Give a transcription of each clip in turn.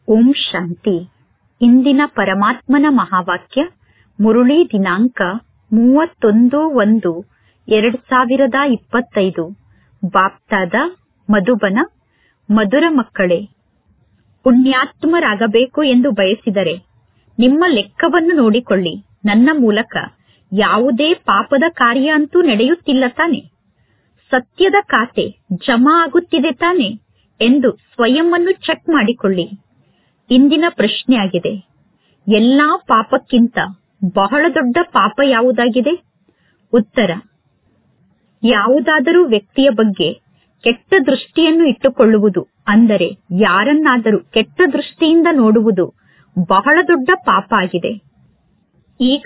ಓಂ ಶಾಂತಿ ಇಂದಿನ ಪರಮಾತ್ಮನ ಮಹಾವಾಕ್ಯ ಮುರುಳಿ ದಿನಾಂಕ ಮೂವತ್ತೊಂದು ಒಂದು ಎರಡ್ ಸಾವಿರದ ಇಪ್ಪತ್ತೈದು ಬಾಪ್ತಾದ ಮಧುಬನ ಮಧುರ ಮಕ್ಕಳೇ ಪುಣ್ಯಾತ್ಮರಾಗಬೇಕು ಎಂದು ಬಯಸಿದರೆ ನಿಮ್ಮ ಲೆಕ್ಕವನ್ನು ನೋಡಿಕೊಳ್ಳಿ ನನ್ನ ಮೂಲಕ ಯಾವುದೇ ಪಾಪದ ಕಾರ್ಯ ಅಂತೂ ನಡೆಯುತ್ತಿಲ್ಲ ತಾನೆ ಸತ್ಯದ ಖಾತೆ ಜಮಾ ಆಗುತ್ತಿದೆ ತಾನೆ ಎಂದು ಸ್ವಯಂವನ್ನು ಚೆಕ್ ಮಾಡಿಕೊಳ್ಳಿ ಇಂದಿನ ಪ್ರಶ್ನೆಯಾಗಿದೆ ಎಲ್ಲಾ ಪಾಪಕ್ಕಿಂತ ಬಹಳ ದೊಡ್ಡ ಪಾಪ ಯಾವುದಾಗಿದೆ ಉತ್ತರ ಯಾವುದಾದರೂ ವ್ಯಕ್ತಿಯ ಬಗ್ಗೆ ಕೆಟ್ಟ ದೃಷ್ಟಿಯನ್ನು ಇಟ್ಟುಕೊಳ್ಳುವುದು ಅಂದರೆ ಯಾರನ್ನಾದರೂ ಕೆಟ್ಟ ದೃಷ್ಟಿಯಿಂದ ನೋಡುವುದು ಬಹಳ ದೊಡ್ಡ ಪಾಪ ಆಗಿದೆ ಈಗ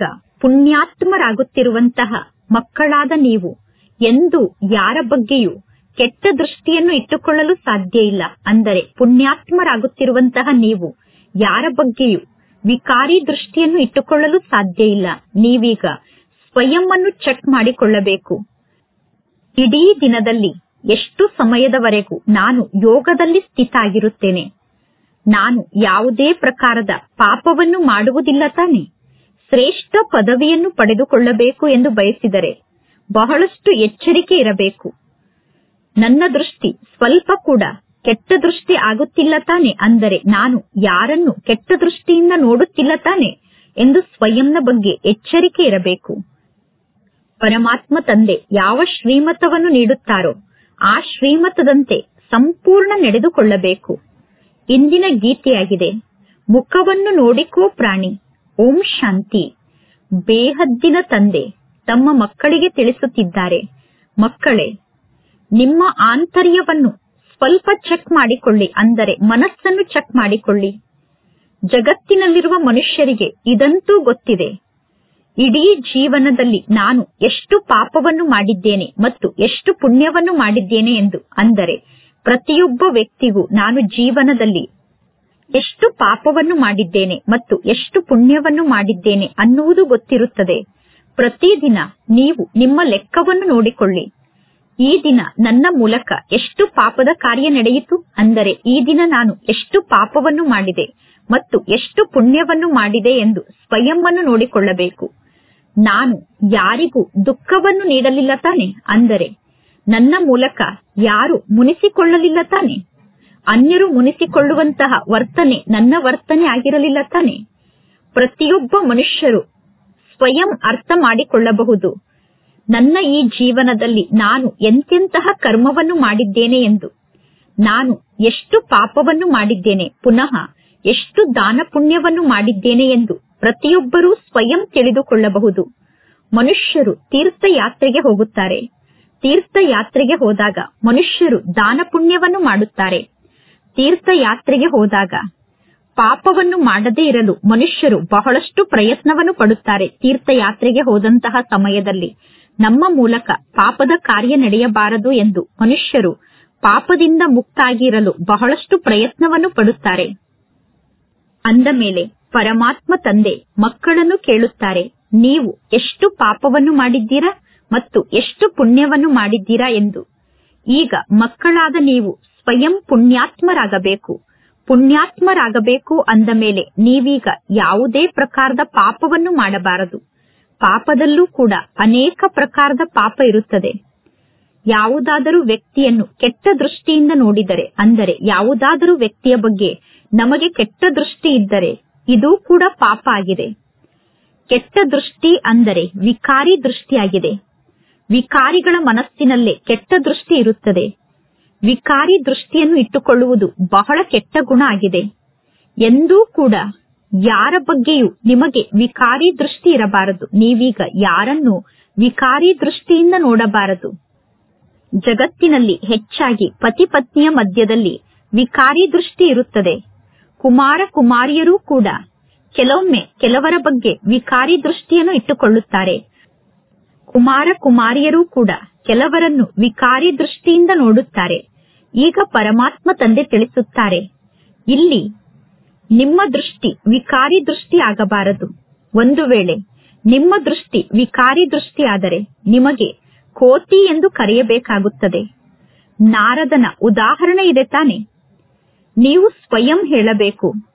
ಪುಣ್ಯಾತ್ಮರಾಗುತ್ತಿರುವಂತಹ ಮಕ್ಕಳಾದ ನೀವು ಎಂದು ಯಾರ ಬಗ್ಗೆಯೂ ಕೆಟ್ಟ ದೃಷ್ಟಿಯನ್ನು ಇಟ್ಟುಕೊಳ್ಳಲು ಸಾಧ್ಯ ಇಲ್ಲ ಅಂದರೆ ಪುಣ್ಯಾತ್ಮರಾಗುತ್ತಿರುವಂತಹ ನೀವು ಯಾರ ಬಗ್ಗೆಯೂ ವಿಕಾರಿ ದೃಷ್ಟಿಯನ್ನು ಇಟ್ಟುಕೊಳ್ಳಲು ಸಾಧ್ಯ ಇಲ್ಲ ನೀವೀಗ ಸ್ವಯಂವನ್ನು ಚೆಕ್ ಮಾಡಿಕೊಳ್ಳಬೇಕು ಇಡೀ ದಿನದಲ್ಲಿ ಎಷ್ಟು ಸಮಯದವರೆಗೂ ನಾನು ಯೋಗದಲ್ಲಿ ಸ್ಥಿತ ಆಗಿರುತ್ತೇನೆ ನಾನು ಯಾವುದೇ ಪ್ರಕಾರದ ಪಾಪವನ್ನು ಮಾಡುವುದಿಲ್ಲ ತಾನೆ ಶ್ರೇಷ್ಠ ಪದವಿಯನ್ನು ಪಡೆದುಕೊಳ್ಳಬೇಕು ಎಂದು ಬಯಸಿದರೆ ಬಹಳಷ್ಟು ಎಚ್ಚರಿಕೆ ಇರಬೇಕು ನನ್ನ ದೃಷ್ಟಿ ಸ್ವಲ್ಪ ಕೂಡ ಕೆಟ್ಟ ದೃಷ್ಟಿ ಆಗುತ್ತಿಲ್ಲ ತಾನೆ ಅಂದರೆ ನಾನು ಯಾರನ್ನು ಕೆಟ್ಟ ದೃಷ್ಟಿಯಿಂದ ನೋಡುತ್ತಿಲ್ಲ ತಾನೆ ಎಂದು ಸ್ವಯಂನ ಬಗ್ಗೆ ಎಚ್ಚರಿಕೆ ಇರಬೇಕು ಪರಮಾತ್ಮ ತಂದೆ ಯಾವ ಶ್ರೀಮತವನ್ನು ನೀಡುತ್ತಾರೋ ಆ ಶ್ರೀಮತದಂತೆ ಸಂಪೂರ್ಣ ನಡೆದುಕೊಳ್ಳಬೇಕು ಇಂದಿನ ಗೀತೆಯಾಗಿದೆ ಮುಖವನ್ನು ನೋಡಿಕೋ ಪ್ರಾಣಿ ಓಂ ಶಾಂತಿ ಬೇಹದ್ದಿನ ತಂದೆ ತಮ್ಮ ಮಕ್ಕಳಿಗೆ ತಿಳಿಸುತ್ತಿದ್ದಾರೆ ಮಕ್ಕಳೇ ನಿಮ್ಮ ಆಂತರ್ಯವನ್ನು ಸ್ವಲ್ಪ ಚೆಕ್ ಮಾಡಿಕೊಳ್ಳಿ ಅಂದರೆ ಮನಸ್ಸನ್ನು ಚೆಕ್ ಮಾಡಿಕೊಳ್ಳಿ ಜಗತ್ತಿನಲ್ಲಿರುವ ಮನುಷ್ಯರಿಗೆ ಇದಂತೂ ಗೊತ್ತಿದೆ ಇಡೀ ಜೀವನದಲ್ಲಿ ನಾನು ಎಷ್ಟು ಪಾಪವನ್ನು ಮಾಡಿದ್ದೇನೆ ಮತ್ತು ಎಷ್ಟು ಪುಣ್ಯವನ್ನು ಮಾಡಿದ್ದೇನೆ ಎಂದು ಅಂದರೆ ಪ್ರತಿಯೊಬ್ಬ ವ್ಯಕ್ತಿಗೂ ನಾನು ಜೀವನದಲ್ಲಿ ಎಷ್ಟು ಪಾಪವನ್ನು ಮಾಡಿದ್ದೇನೆ ಮತ್ತು ಎಷ್ಟು ಪುಣ್ಯವನ್ನು ಮಾಡಿದ್ದೇನೆ ಅನ್ನುವುದು ಗೊತ್ತಿರುತ್ತದೆ ಪ್ರತಿದಿನ ನೀವು ನಿಮ್ಮ ಲೆಕ್ಕವನ್ನು ನೋಡಿಕೊಳ್ಳಿ ಈ ದಿನ ನನ್ನ ಮೂಲಕ ಎಷ್ಟು ಪಾಪದ ಕಾರ್ಯ ನಡೆಯಿತು ಅಂದರೆ ಈ ದಿನ ನಾನು ಎಷ್ಟು ಪಾಪವನ್ನು ಮಾಡಿದೆ ಮತ್ತು ಎಷ್ಟು ಪುಣ್ಯವನ್ನು ಮಾಡಿದೆ ಎಂದು ಸ್ವಯಂವನ್ನು ನೋಡಿಕೊಳ್ಳಬೇಕು ನಾನು ಯಾರಿಗೂ ದುಃಖವನ್ನು ನೀಡಲಿಲ್ಲ ತಾನೆ ಅಂದರೆ ನನ್ನ ಮೂಲಕ ಯಾರು ಮುನಿಸಿಕೊಳ್ಳಲಿಲ್ಲ ತಾನೆ ಅನ್ಯರು ಮುನಿಸಿಕೊಳ್ಳುವಂತಹ ವರ್ತನೆ ನನ್ನ ವರ್ತನೆ ಆಗಿರಲಿಲ್ಲ ತಾನೆ ಪ್ರತಿಯೊಬ್ಬ ಮನುಷ್ಯರು ಸ್ವಯಂ ಅರ್ಥ ಮಾಡಿಕೊಳ್ಳಬಹುದು ನನ್ನ ಈ ಜೀವನದಲ್ಲಿ ನಾನು ಎಂತೆಂತಹ ಕರ್ಮವನ್ನು ಮಾಡಿದ್ದೇನೆ ಎಂದು ನಾನು ಎಷ್ಟು ಪಾಪವನ್ನು ಮಾಡಿದ್ದೇನೆ ಪುನಃ ಎಷ್ಟು ದಾನ ಪುಣ್ಯವನ್ನು ಮಾಡಿದ್ದೇನೆ ಎಂದು ಪ್ರತಿಯೊಬ್ಬರೂ ಸ್ವಯಂ ತಿಳಿದುಕೊಳ್ಳಬಹುದು ಮನುಷ್ಯರು ತೀರ್ಥಯಾತ್ರೆಗೆ ಹೋಗುತ್ತಾರೆ ತೀರ್ಥಯಾತ್ರೆಗೆ ಹೋದಾಗ ಮನುಷ್ಯರು ದಾನ ಪುಣ್ಯವನ್ನು ಮಾಡುತ್ತಾರೆ ತೀರ್ಥಯಾತ್ರೆಗೆ ಹೋದಾಗ ಪಾಪವನ್ನು ಮಾಡದೇ ಇರಲು ಮನುಷ್ಯರು ಬಹಳಷ್ಟು ಪ್ರಯತ್ನವನ್ನು ಪಡುತ್ತಾರೆ ತೀರ್ಥಯಾತ್ರೆಗೆ ಹೋದಂತಹ ಸಮಯದಲ್ಲಿ ನಮ್ಮ ಮೂಲಕ ಪಾಪದ ಕಾರ್ಯ ನಡೆಯಬಾರದು ಎಂದು ಮನುಷ್ಯರು ಪಾಪದಿಂದ ಮುಕ್ತಾಗಿರಲು ಬಹಳಷ್ಟು ಪ್ರಯತ್ನವನ್ನು ಪಡುತ್ತಾರೆ ಅಂದ ಮೇಲೆ ಪರಮಾತ್ಮ ತಂದೆ ಮಕ್ಕಳನ್ನು ಕೇಳುತ್ತಾರೆ ನೀವು ಎಷ್ಟು ಪಾಪವನ್ನು ಮಾಡಿದ್ದೀರಾ ಮತ್ತು ಎಷ್ಟು ಪುಣ್ಯವನ್ನು ಮಾಡಿದ್ದೀರಾ ಎಂದು ಈಗ ಮಕ್ಕಳಾದ ನೀವು ಸ್ವಯಂ ಪುಣ್ಯಾತ್ಮರಾಗಬೇಕು ಪುಣ್ಯಾತ್ಮರಾಗಬೇಕು ಅಂದ ಮೇಲೆ ನೀವೀಗ ಯಾವುದೇ ಪ್ರಕಾರದ ಪಾಪವನ್ನು ಮಾಡಬಾರದು ಪಾಪದಲ್ಲೂ ಕೂಡ ಅನೇಕ ಪ್ರಕಾರದ ಪಾಪ ಇರುತ್ತದೆ ಯಾವುದಾದರೂ ವ್ಯಕ್ತಿಯನ್ನು ಕೆಟ್ಟ ದೃಷ್ಟಿಯಿಂದ ನೋಡಿದರೆ ಅಂದರೆ ಯಾವುದಾದರೂ ವ್ಯಕ್ತಿಯ ಬಗ್ಗೆ ನಮಗೆ ಕೆಟ್ಟ ದೃಷ್ಟಿ ಇದ್ದರೆ ಇದೂ ಕೂಡ ಪಾಪ ಆಗಿದೆ ಕೆಟ್ಟ ದೃಷ್ಟಿ ಅಂದರೆ ವಿಕಾರಿ ದೃಷ್ಟಿಯಾಗಿದೆ ವಿಕಾರಿಗಳ ಮನಸ್ಸಿನಲ್ಲೇ ಕೆಟ್ಟ ದೃಷ್ಟಿ ಇರುತ್ತದೆ ವಿಕಾರಿ ದೃಷ್ಟಿಯನ್ನು ಇಟ್ಟುಕೊಳ್ಳುವುದು ಬಹಳ ಕೆಟ್ಟ ಗುಣ ಆಗಿದೆ ಎಂದೂ ಕೂಡ ಯಾರ ಬಗ್ಗೆಯೂ ನಿಮಗೆ ವಿಕಾರಿ ದೃಷ್ಟಿ ಇರಬಾರದು ನೀವೀಗ ಯಾರನ್ನು ವಿಕಾರಿ ದೃಷ್ಟಿಯಿಂದ ನೋಡಬಾರದು ಜಗತ್ತಿನಲ್ಲಿ ಹೆಚ್ಚಾಗಿ ಪತಿ ಪತ್ನಿಯ ಮಧ್ಯದಲ್ಲಿ ವಿಕಾರಿ ದೃಷ್ಟಿ ಇರುತ್ತದೆ ಕುಮಾರ ಕುಮಾರಿಯರೂ ಕೂಡ ಕೆಲವೊಮ್ಮೆ ಕೆಲವರ ಬಗ್ಗೆ ವಿಕಾರಿ ದೃಷ್ಟಿಯನ್ನು ಇಟ್ಟುಕೊಳ್ಳುತ್ತಾರೆ ಕುಮಾರ ಕುಮಾರಿಯರೂ ಕೂಡ ಕೆಲವರನ್ನು ವಿಕಾರಿ ದೃಷ್ಟಿಯಿಂದ ನೋಡುತ್ತಾರೆ ಈಗ ಪರಮಾತ್ಮ ತಂದೆ ತಿಳಿಸುತ್ತಾರೆ ಇಲ್ಲಿ ನಿಮ್ಮ ದೃಷ್ಟಿ ವಿಕಾರಿ ದೃಷ್ಟಿ ಆಗಬಾರದು ಒಂದು ವೇಳೆ ನಿಮ್ಮ ದೃಷ್ಟಿ ವಿಕಾರಿ ದೃಷ್ಟಿ ಆದರೆ ನಿಮಗೆ ಕೋತಿ ಎಂದು ಕರೆಯಬೇಕಾಗುತ್ತದೆ ನಾರದನ ಉದಾಹರಣೆ ಇದೆ ತಾನೆ ನೀವು ಸ್ವಯಂ ಹೇಳಬೇಕು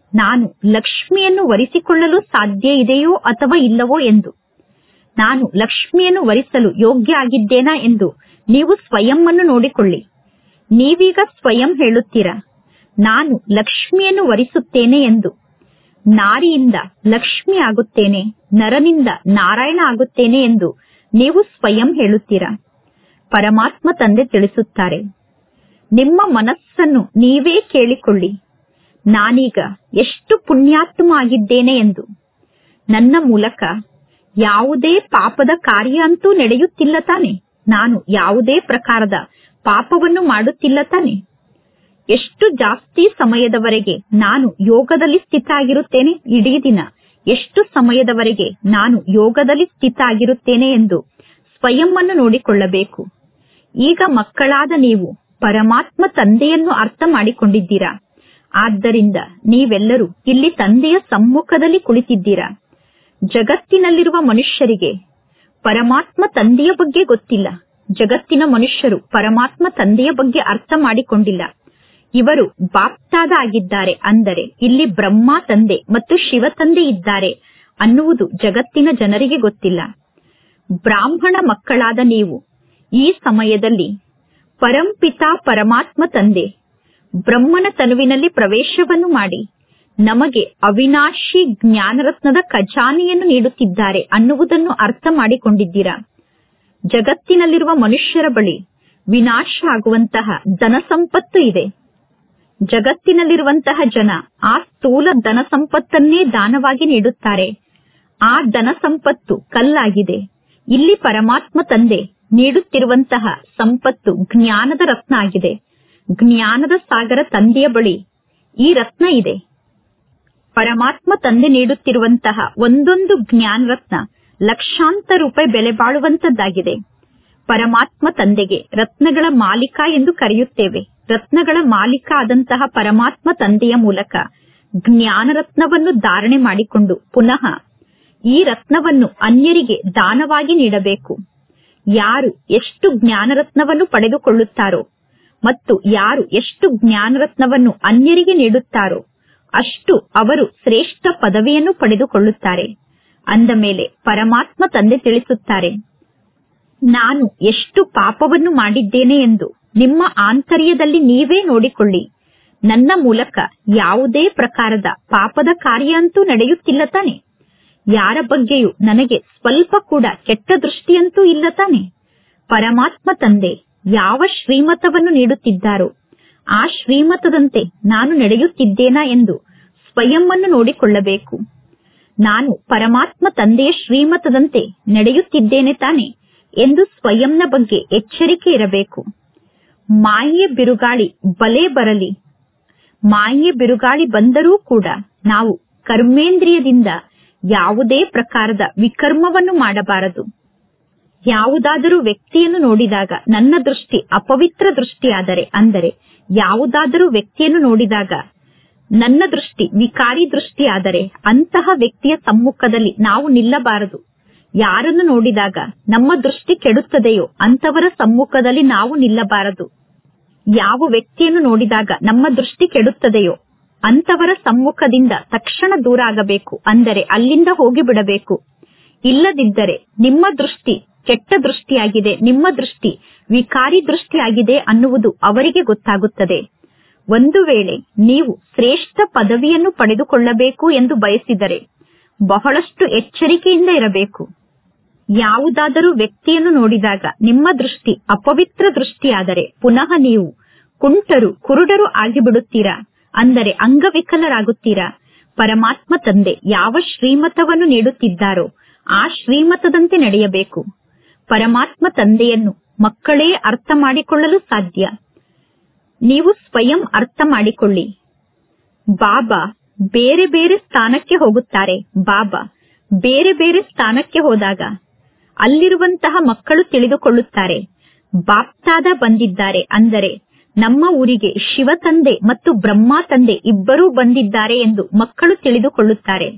ನಾನು ಲಕ್ಷ್ಮಿಯನ್ನು ವರಿಸಿಕೊಳ್ಳಲು ಸಾಧ್ಯ ಇದೆಯೋ ಅಥವಾ ಇಲ್ಲವೋ ಎಂದು ನಾನು ಲಕ್ಷ್ಮಿಯನ್ನು ವರಿಸಲು ಯೋಗ್ಯ ಆಗಿದ್ದೇನಾ ಎಂದು ನೀವು ಸ್ವಯಂ ಅನ್ನು ನೋಡಿಕೊಳ್ಳಿ ನೀವೀಗ ಸ್ವಯಂ ಹೇಳುತ್ತೀರಾ ನಾನು ಲಕ್ಷ್ಮಿಯನ್ನು ವರಿಸುತ್ತೇನೆ ಎಂದು ನಾರಿಯಿಂದ ಲಕ್ಷ್ಮಿ ಆಗುತ್ತೇನೆ ನರನಿಂದ ನಾರಾಯಣ ಆಗುತ್ತೇನೆ ಎಂದು ನೀವು ಸ್ವಯಂ ಹೇಳುತ್ತೀರಾ ಪರಮಾತ್ಮ ತಂದೆ ತಿಳಿಸುತ್ತಾರೆ ನಿಮ್ಮ ಮನಸ್ಸನ್ನು ನೀವೇ ಕೇಳಿಕೊಳ್ಳಿ ನಾನೀಗ ಎಷ್ಟು ಪುಣ್ಯಾತ್ಮ ಆಗಿದ್ದೇನೆ ಎಂದು ನನ್ನ ಮೂಲಕ ಯಾವುದೇ ಪಾಪದ ಕಾರ್ಯ ಅಂತೂ ನಡೆಯುತ್ತಿಲ್ಲ ತಾನೆ ನಾನು ಯಾವುದೇ ಪ್ರಕಾರದ ಪಾಪವನ್ನು ಮಾಡುತ್ತಿಲ್ಲ ತಾನೆ ಎಷ್ಟು ಜಾಸ್ತಿ ಸಮಯದವರೆಗೆ ನಾನು ಯೋಗದಲ್ಲಿ ಸ್ಥಿತ ಆಗಿರುತ್ತೇನೆ ಇಡೀ ದಿನ ಎಷ್ಟು ಸಮಯದವರೆಗೆ ನಾನು ಯೋಗದಲ್ಲಿ ಸ್ಥಿತ ಆಗಿರುತ್ತೇನೆ ಎಂದು ಸ್ವಯಂ ಅನ್ನು ನೋಡಿಕೊಳ್ಳಬೇಕು ಈಗ ಮಕ್ಕಳಾದ ನೀವು ಪರಮಾತ್ಮ ತಂದೆಯನ್ನು ಅರ್ಥ ಮಾಡಿಕೊಂಡಿದ್ದೀರಾ ಆದ್ದರಿಂದ ನೀವೆಲ್ಲರೂ ಇಲ್ಲಿ ತಂದೆಯ ಸಮ್ಮುಖದಲ್ಲಿ ಕುಳಿತಿದ್ದೀರಾ ಜಗತ್ತಿನಲ್ಲಿರುವ ಮನುಷ್ಯರಿಗೆ ಪರಮಾತ್ಮ ತಂದೆಯ ಬಗ್ಗೆ ಗೊತ್ತಿಲ್ಲ ಜಗತ್ತಿನ ಮನುಷ್ಯರು ಪರಮಾತ್ಮ ತಂದೆಯ ಬಗ್ಗೆ ಅರ್ಥ ಮಾಡಿಕೊಂಡಿಲ್ಲ ಇವರು ಬಾಪ್ತಾದ ಆಗಿದ್ದಾರೆ ಅಂದರೆ ಇಲ್ಲಿ ಬ್ರಹ್ಮ ತಂದೆ ಮತ್ತು ಶಿವ ತಂದೆ ಇದ್ದಾರೆ ಅನ್ನುವುದು ಜಗತ್ತಿನ ಜನರಿಗೆ ಗೊತ್ತಿಲ್ಲ ಬ್ರಾಹ್ಮಣ ಮಕ್ಕಳಾದ ನೀವು ಈ ಸಮಯದಲ್ಲಿ ಪರಂಪಿತ ಪರಮಾತ್ಮ ತಂದೆ ಬ್ರಹ್ಮನ ತನುವಿನಲ್ಲಿ ಪ್ರವೇಶವನ್ನು ಮಾಡಿ ನಮಗೆ ಅವಿನಾಶಿ ಜ್ಞಾನರತ್ನದ ಖಜಾನೆಯನ್ನು ನೀಡುತ್ತಿದ್ದಾರೆ ಅನ್ನುವುದನ್ನು ಅರ್ಥ ಮಾಡಿಕೊಂಡಿದ್ದೀರಾ ಜಗತ್ತಿನಲ್ಲಿರುವ ಮನುಷ್ಯರ ಬಳಿ ವಿನಾಶ ಆಗುವಂತಹ ಧನ ಸಂಪತ್ತು ಇದೆ ಜಗತ್ತಿನಲ್ಲಿರುವಂತಹ ಜನ ಆ ಸ್ಥೂಲ ಧನ ಸಂಪತ್ತನ್ನೇ ದಾನವಾಗಿ ನೀಡುತ್ತಾರೆ ಆ ಧನ ಸಂಪತ್ತು ಕಲ್ಲಾಗಿದೆ ಇಲ್ಲಿ ಪರಮಾತ್ಮ ತಂದೆ ನೀಡುತ್ತಿರುವಂತಹ ಸಂಪತ್ತು ಜ್ಞಾನದ ರತ್ನ ಆಗಿದೆ ಜ್ಞಾನದ ಸಾಗರ ತಂದೆಯ ಬಳಿ ಈ ರತ್ನ ಇದೆ ಪರಮಾತ್ಮ ತಂದೆ ನೀಡುತ್ತಿರುವಂತಹ ಒಂದೊಂದು ಜ್ಞಾನ ರತ್ನ ಲಕ್ಷಾಂತರ ರೂಪಾಯಿ ಬೆಲೆ ಬಾಳುವಂತದ್ದಾಗಿದೆ ಪರಮಾತ್ಮ ತಂದೆಗೆ ರತ್ನಗಳ ಮಾಲೀಕ ಎಂದು ಕರೆಯುತ್ತೇವೆ ರತ್ನಗಳ ಮಾಲೀಕ ಆದಂತಹ ಪರಮಾತ್ಮ ತಂದೆಯ ಮೂಲಕ ಜ್ಞಾನ ರತ್ನವನ್ನು ಧಾರಣೆ ಮಾಡಿಕೊಂಡು ಪುನಃ ಈ ರತ್ನವನ್ನು ಅನ್ಯರಿಗೆ ದಾನವಾಗಿ ನೀಡಬೇಕು ಯಾರು ಎಷ್ಟು ಜ್ಞಾನರತ್ನವನ್ನು ಪಡೆದುಕೊಳ್ಳುತ್ತಾರೋ ಮತ್ತು ಯಾರು ಎಷ್ಟು ಜ್ಞಾನರತ್ನವನ್ನು ಅನ್ಯರಿಗೆ ನೀಡುತ್ತಾರೋ ಅಷ್ಟು ಅವರು ಶ್ರೇಷ್ಠ ಪದವಿಯನ್ನು ಪಡೆದುಕೊಳ್ಳುತ್ತಾರೆ ಅಂದ ಮೇಲೆ ಪರಮಾತ್ಮ ತಂದೆ ತಿಳಿಸುತ್ತಾರೆ ನಾನು ಎಷ್ಟು ಪಾಪವನ್ನು ಮಾಡಿದ್ದೇನೆ ಎಂದು ನಿಮ್ಮ ಆಂತರ್ಯದಲ್ಲಿ ನೀವೇ ನೋಡಿಕೊಳ್ಳಿ ನನ್ನ ಮೂಲಕ ಯಾವುದೇ ಪ್ರಕಾರದ ಪಾಪದ ಕಾರ್ಯ ಅಂತೂ ನಡೆಯುತ್ತಿಲ್ಲ ತಾನೆ ಯಾರ ಬಗ್ಗೆಯೂ ನನಗೆ ಸ್ವಲ್ಪ ಕೂಡ ಕೆಟ್ಟ ದೃಷ್ಟಿಯಂತೂ ಇಲ್ಲ ತಾನೆ ಪರಮಾತ್ಮ ತಂದೆ ಯಾವ ಶ್ರೀಮತವನ್ನು ನೀಡುತ್ತಿದ್ದಾರೋ ಆ ಶ್ರೀಮತದಂತೆ ನಾನು ನಡೆಯುತ್ತಿದ್ದೇನಾ ಎಂದು ಸ್ವಯಂ ಅನ್ನು ನೋಡಿಕೊಳ್ಳಬೇಕು ನಾನು ಪರಮಾತ್ಮ ತಂದೆಯ ಶ್ರೀಮತದಂತೆ ನಡೆಯುತ್ತಿದ್ದೇನೆ ತಾನೆ ಎಂದು ಸ್ವಯಂನ ಬಗ್ಗೆ ಎಚ್ಚರಿಕೆ ಇರಬೇಕು ಮಾಯೆಯ ಬಿರುಗಾಳಿ ಬಲೆ ಬರಲಿ ಮಾಯೆಯ ಬಿರುಗಾಳಿ ಬಂದರೂ ಕೂಡ ನಾವು ಕರ್ಮೇಂದ್ರಿಯದಿಂದ ಯಾವುದೇ ಪ್ರಕಾರದ ವಿಕರ್ಮವನ್ನು ಮಾಡಬಾರದು ಯಾವುದಾದರೂ ವ್ಯಕ್ತಿಯನ್ನು ನೋಡಿದಾಗ ನನ್ನ ದೃಷ್ಟಿ ಅಪವಿತ್ರ ದೃಷ್ಟಿಯಾದರೆ ಅಂದರೆ ಯಾವುದಾದರೂ ವ್ಯಕ್ತಿಯನ್ನು ನೋಡಿದಾಗ ನನ್ನ ದೃಷ್ಟಿ ವಿಕಾರಿ ದೃಷ್ಟಿಯಾದರೆ ಅಂತಹ ವ್ಯಕ್ತಿಯ ಸಮ್ಮುಖದಲ್ಲಿ ನಾವು ನಿಲ್ಲಬಾರದು ಯಾರನ್ನು ನೋಡಿದಾಗ ನಮ್ಮ ದೃಷ್ಟಿ ಕೆಡುತ್ತದೆಯೋ ಅಂತವರ ಸಮ್ಮುಖದಲ್ಲಿ ನಾವು ನಿಲ್ಲಬಾರದು ಯಾವ ವ್ಯಕ್ತಿಯನ್ನು ನೋಡಿದಾಗ ನಮ್ಮ ದೃಷ್ಟಿ ಕೆಡುತ್ತದೆಯೋ ಅಂತವರ ಸಮ್ಮುಖದಿಂದ ತಕ್ಷಣ ದೂರ ಆಗಬೇಕು ಅಂದರೆ ಅಲ್ಲಿಂದ ಹೋಗಿಬಿಡಬೇಕು ಇಲ್ಲದಿದ್ದರೆ ನಿಮ್ಮ ದೃಷ್ಟಿ ಕೆಟ್ಟ ದೃಷ್ಟಿಯಾಗಿದೆ ನಿಮ್ಮ ದೃಷ್ಟಿ ವಿಕಾರಿ ದೃಷ್ಟಿಯಾಗಿದೆ ಅನ್ನುವುದು ಅವರಿಗೆ ಗೊತ್ತಾಗುತ್ತದೆ ಒಂದು ವೇಳೆ ನೀವು ಶ್ರೇಷ್ಠ ಪದವಿಯನ್ನು ಪಡೆದುಕೊಳ್ಳಬೇಕು ಎಂದು ಬಯಸಿದರೆ ಬಹಳಷ್ಟು ಎಚ್ಚರಿಕೆಯಿಂದ ಇರಬೇಕು ಯಾವುದಾದರೂ ವ್ಯಕ್ತಿಯನ್ನು ನೋಡಿದಾಗ ನಿಮ್ಮ ದೃಷ್ಟಿ ಅಪವಿತ್ರ ದೃಷ್ಟಿಯಾದರೆ ಪುನಃ ನೀವು ಕುಂಟರು ಕುರುಡರು ಆಗಿಬಿಡುತ್ತೀರಾ ಅಂದರೆ ಅಂಗವಿಕಲರಾಗುತ್ತೀರಾ ಪರಮಾತ್ಮ ತಂದೆ ಯಾವ ಶ್ರೀಮತವನ್ನು ನೀಡುತ್ತಿದ್ದಾರೋ ಆ ಶ್ರೀಮತದಂತೆ ನಡೆಯಬೇಕು ಪರಮಾತ್ಮ ತಂದೆಯನ್ನು ಮಕ್ಕಳೇ ಅರ್ಥ ಮಾಡಿಕೊಳ್ಳಲು ಸಾಧ್ಯ ನೀವು ಸ್ವಯಂ ಅರ್ಥ ಮಾಡಿಕೊಳ್ಳಿ ಬಾಬಾ ಬೇರೆ ಬೇರೆ ಸ್ಥಾನಕ್ಕೆ ಹೋಗುತ್ತಾರೆ ಬಾಬಾ ಬೇರೆ ಬೇರೆ ಸ್ಥಾನಕ್ಕೆ ಹೋದಾಗ ಅಲ್ಲಿರುವಂತಹ ಮಕ್ಕಳು ತಿಳಿದುಕೊಳ್ಳುತ್ತಾರೆ ಬಾಪ್ತಾದ ಬಂದಿದ್ದಾರೆ ಅಂದರೆ ನಮ್ಮ ಊರಿಗೆ ಶಿವ ತಂದೆ ಮತ್ತು ಬ್ರಹ್ಮ ತಂದೆ ಇಬ್ಬರೂ ಬಂದಿದ್ದಾರೆ ಎಂದು ಮಕ್ಕಳು ತಿಳಿದುಕೊಳ್ಳುತ್ತಾರೆ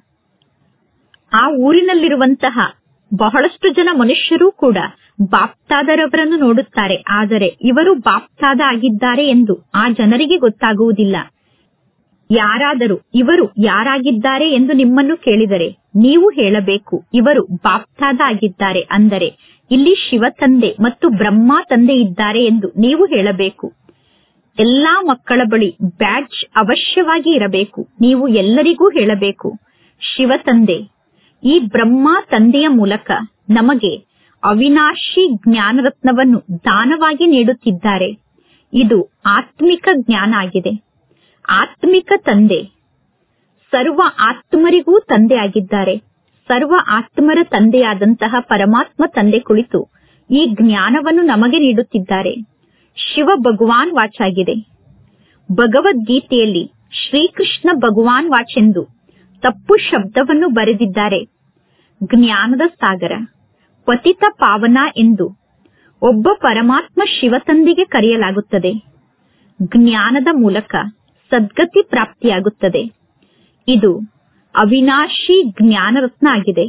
ಆ ಊರಿನಲ್ಲಿರುವಂತಹ ಬಹಳಷ್ಟು ಜನ ಮನುಷ್ಯರೂ ಕೂಡ ಬಾಪ್ತಾದರವರನ್ನು ನೋಡುತ್ತಾರೆ ಆದರೆ ಇವರು ಬಾಪ್ತಾದ ಆಗಿದ್ದಾರೆ ಎಂದು ಆ ಜನರಿಗೆ ಗೊತ್ತಾಗುವುದಿಲ್ಲ ಯಾರಾದರೂ ಇವರು ಯಾರಾಗಿದ್ದಾರೆ ಎಂದು ನಿಮ್ಮನ್ನು ಕೇಳಿದರೆ ನೀವು ಹೇಳಬೇಕು ಇವರು ಬಾಪ್ತಾದ ಆಗಿದ್ದಾರೆ ಅಂದರೆ ಇಲ್ಲಿ ಶಿವ ತಂದೆ ಮತ್ತು ಬ್ರಹ್ಮ ತಂದೆ ಇದ್ದಾರೆ ಎಂದು ನೀವು ಹೇಳಬೇಕು ಎಲ್ಲಾ ಮಕ್ಕಳ ಬಳಿ ಬ್ಯಾಡ್ಜ್ ಅವಶ್ಯವಾಗಿ ಇರಬೇಕು ನೀವು ಎಲ್ಲರಿಗೂ ಹೇಳಬೇಕು ಶಿವ ತಂದೆ ಈ ಬ್ರಹ್ಮ ತಂದೆಯ ಮೂಲಕ ನಮಗೆ ಅವಿನಾಶಿ ಜ್ಞಾನರತ್ನವನ್ನು ದಾನವಾಗಿ ನೀಡುತ್ತಿದ್ದಾರೆ ಇದು ಆತ್ಮಿಕ ಜ್ಞಾನ ಆಗಿದೆ ಆತ್ಮಿಕ ತಂದೆ ಸರ್ವ ಆತ್ಮರಿಗೂ ತಂದೆ ಆಗಿದ್ದಾರೆ ಸರ್ವ ಆತ್ಮರ ತಂದೆಯಾದಂತಹ ಪರಮಾತ್ಮ ತಂದೆ ಕುಳಿತು ಈ ಜ್ಞಾನವನ್ನು ನಮಗೆ ನೀಡುತ್ತಿದ್ದಾರೆ ಶಿವ ಭಗವಾನ್ ವಾಚ್ ಆಗಿದೆ ಭಗವದ್ಗೀತೆಯಲ್ಲಿ ಶ್ರೀಕೃಷ್ಣ ಭಗವಾನ್ ವಾಚ್ ಎಂದು ತಪ್ಪು ಶಬ್ದವನ್ನು ಬರೆದಿದ್ದಾರೆ ಜ್ಞಾನದ ಸಾಗರ ಪತಿತ ಪಾವನ ಎಂದು ಒಬ್ಬ ಪರಮಾತ್ಮ ಶಿವತಂದೆಗೆ ಕರೆಯಲಾಗುತ್ತದೆ ಜ್ಞಾನದ ಮೂಲಕ ಸದ್ಗತಿ ಪ್ರಾಪ್ತಿಯಾಗುತ್ತದೆ ಇದು ಅವಿನಾಶಿ ಜ್ಞಾನರತ್ನ ಆಗಿದೆ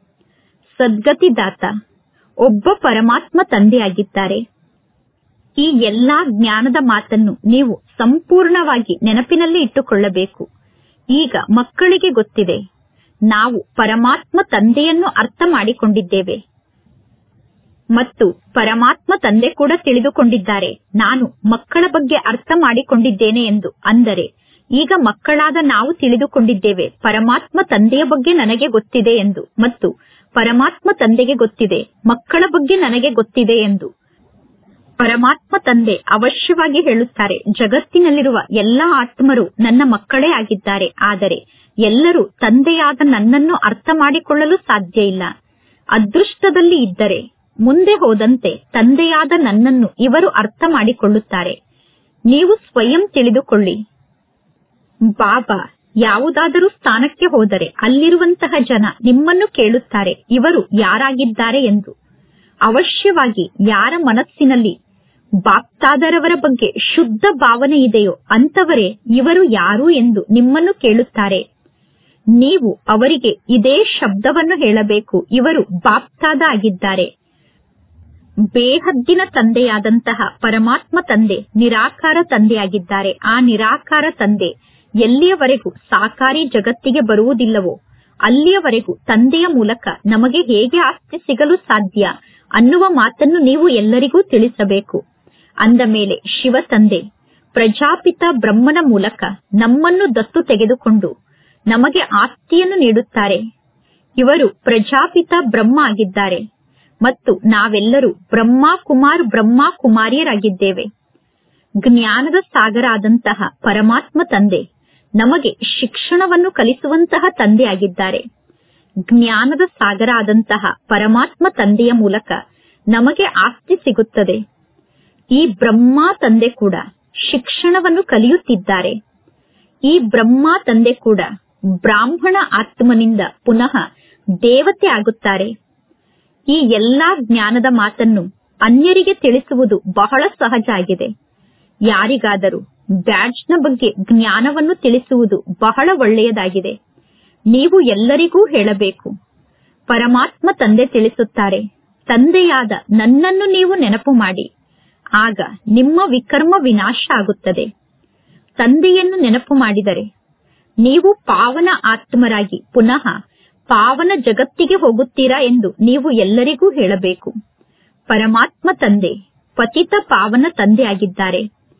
ಸದ್ಗತಿದಾತ ಒಬ್ಬ ಪರಮಾತ್ಮ ತಂದೆಯಾಗಿದ್ದಾರೆ ಈ ಎಲ್ಲಾ ಜ್ಞಾನದ ಮಾತನ್ನು ನೀವು ಸಂಪೂರ್ಣವಾಗಿ ನೆನಪಿನಲ್ಲಿ ಇಟ್ಟುಕೊಳ್ಳಬೇಕು ಈಗ ಮಕ್ಕಳಿಗೆ ಗೊತ್ತಿದೆ ನಾವು ಪರಮಾತ್ಮ ತಂದೆಯನ್ನು ಅರ್ಥ ಮಾಡಿಕೊಂಡಿದ್ದೇವೆ ಮತ್ತು ಪರಮಾತ್ಮ ತಂದೆ ಕೂಡ ತಿಳಿದುಕೊಂಡಿದ್ದಾರೆ ನಾನು ಮಕ್ಕಳ ಬಗ್ಗೆ ಅರ್ಥ ಮಾಡಿಕೊಂಡಿದ್ದೇನೆ ಎಂದು ಅಂದರೆ ಈಗ ಮಕ್ಕಳಾದ ನಾವು ತಿಳಿದುಕೊಂಡಿದ್ದೇವೆ ಪರಮಾತ್ಮ ತಂದೆಯ ಬಗ್ಗೆ ನನಗೆ ಗೊತ್ತಿದೆ ಎಂದು ಮತ್ತು ಪರಮಾತ್ಮ ತಂದೆಗೆ ಗೊತ್ತಿದೆ ಮಕ್ಕಳ ಬಗ್ಗೆ ನನಗೆ ಗೊತ್ತಿದೆ ಎಂದು ಪರಮಾತ್ಮ ತಂದೆ ಅವಶ್ಯವಾಗಿ ಹೇಳುತ್ತಾರೆ ಜಗತ್ತಿನಲ್ಲಿರುವ ಎಲ್ಲಾ ಆತ್ಮರು ನನ್ನ ಮಕ್ಕಳೇ ಆಗಿದ್ದಾರೆ ಆದರೆ ಎಲ್ಲರೂ ತಂದೆಯಾದ ನನ್ನನ್ನು ಅರ್ಥ ಮಾಡಿಕೊಳ್ಳಲು ಸಾಧ್ಯ ಇಲ್ಲ ಅದೃಷ್ಟದಲ್ಲಿ ಇದ್ದರೆ ಮುಂದೆ ಹೋದಂತೆ ತಂದೆಯಾದ ನನ್ನನ್ನು ಇವರು ಅರ್ಥ ಮಾಡಿಕೊಳ್ಳುತ್ತಾರೆ ನೀವು ಸ್ವಯಂ ತಿಳಿದುಕೊಳ್ಳಿ ಬಾಬಾ ಯಾವುದಾದರೂ ಸ್ಥಾನಕ್ಕೆ ಹೋದರೆ ಅಲ್ಲಿರುವಂತಹ ಜನ ನಿಮ್ಮನ್ನು ಕೇಳುತ್ತಾರೆ ಇವರು ಯಾರಾಗಿದ್ದಾರೆ ಎಂದು ಅವಶ್ಯವಾಗಿ ಯಾರ ಮನಸ್ಸಿನಲ್ಲಿ ಬಾಪ್ತಾದರವರ ಬಗ್ಗೆ ಶುದ್ಧ ಭಾವನೆ ಇದೆಯೋ ಅಂತವರೇ ಇವರು ಯಾರು ಎಂದು ನಿಮ್ಮನ್ನು ಕೇಳುತ್ತಾರೆ ನೀವು ಅವರಿಗೆ ಇದೇ ಶಬ್ದವನ್ನು ಹೇಳಬೇಕು ಇವರು ಬಾಪ್ತಾದ ಆಗಿದ್ದಾರೆ ಬೇಹದ್ದಿನ ತಂದೆಯಾದಂತಹ ಪರಮಾತ್ಮ ತಂದೆ ನಿರಾಕಾರ ತಂದೆಯಾಗಿದ್ದಾರೆ ಆ ನಿರಾಕಾರ ತಂದೆ ಎಲ್ಲಿಯವರೆಗೂ ಸಾಕಾರಿ ಜಗತ್ತಿಗೆ ಬರುವುದಿಲ್ಲವೋ ಅಲ್ಲಿಯವರೆಗೂ ತಂದೆಯ ಮೂಲಕ ನಮಗೆ ಹೇಗೆ ಆಸ್ತಿ ಸಿಗಲು ಸಾಧ್ಯ ಅನ್ನುವ ಮಾತನ್ನು ನೀವು ಎಲ್ಲರಿಗೂ ತಿಳಿಸಬೇಕು ಅಂದ ಮೇಲೆ ಶಿವ ತಂದೆ ಪ್ರಜಾಪಿತ ಬ್ರಹ್ಮನ ಮೂಲಕ ನಮ್ಮನ್ನು ದತ್ತು ತೆಗೆದುಕೊಂಡು ನಮಗೆ ಆಸ್ತಿಯನ್ನು ನೀಡುತ್ತಾರೆ ಇವರು ಪ್ರಜಾಪಿತ ಬ್ರಹ್ಮ ಆಗಿದ್ದಾರೆ ಮತ್ತು ನಾವೆಲ್ಲರೂ ಬ್ರಹ್ಮ ಕುಮಾರ್ ಬ್ರಹ್ಮ ಕುಮಾರಿಯರಾಗಿದ್ದೇವೆ ಜ್ಞಾನದ ಸಾಗರ ಆದಂತಹ ಪರಮಾತ್ಮ ತಂದೆ ನಮಗೆ ಶಿಕ್ಷಣವನ್ನು ಕಲಿಸುವಂತಹ ತಂದೆಯಾಗಿದ್ದಾರೆ ಜ್ಞಾನದ ಸಾಗರ ಆದಂತಹ ಪರಮಾತ್ಮ ತಂದೆಯ ಮೂಲಕ ನಮಗೆ ಆಸ್ತಿ ಸಿಗುತ್ತದೆ ಈ ಬ್ರಹ್ಮ ತಂದೆ ಕೂಡ ಶಿಕ್ಷಣವನ್ನು ಕಲಿಯುತ್ತಿದ್ದಾರೆ ಈ ಬ್ರಹ್ಮ ತಂದೆ ಕೂಡ ಬ್ರಾಹ್ಮಣ ಆತ್ಮನಿಂದ ಪುನಃ ದೇವತೆ ಆಗುತ್ತಾರೆ ಈ ಎಲ್ಲಾ ಜ್ಞಾನದ ಮಾತನ್ನು ಅನ್ಯರಿಗೆ ತಿಳಿಸುವುದು ಬಹಳ ಸಹಜ ಆಗಿದೆ ಯಾರಿಗಾದರೂ ಬ್ಯಾಡ್ಜ್ನ ಬಗ್ಗೆ ಜ್ಞಾನವನ್ನು ತಿಳಿಸುವುದು ಬಹಳ ಒಳ್ಳೆಯದಾಗಿದೆ ನೀವು ಎಲ್ಲರಿಗೂ ಹೇಳಬೇಕು ಪರಮಾತ್ಮ ತಂದೆ ತಿಳಿಸುತ್ತಾರೆ ತಂದೆಯಾದ ನನ್ನನ್ನು ನೀವು ನೆನಪು ಮಾಡಿ ಆಗ ನಿಮ್ಮ ವಿಕರ್ಮ ವಿನಾಶ ಆಗುತ್ತದೆ ತಂದೆಯನ್ನು ನೆನಪು ಮಾಡಿದರೆ ನೀವು ಪಾವನ ಆತ್ಮರಾಗಿ ಪುನಃ ಪಾವನ ಜಗತ್ತಿಗೆ ಹೋಗುತ್ತೀರಾ ಎಂದು ನೀವು ಎಲ್ಲರಿಗೂ ಹೇಳಬೇಕು ಪರಮಾತ್ಮ ತಂದೆ ಪತಿತ ಪಾವನ ತಂದೆ ಆಗಿದ್ದಾರೆ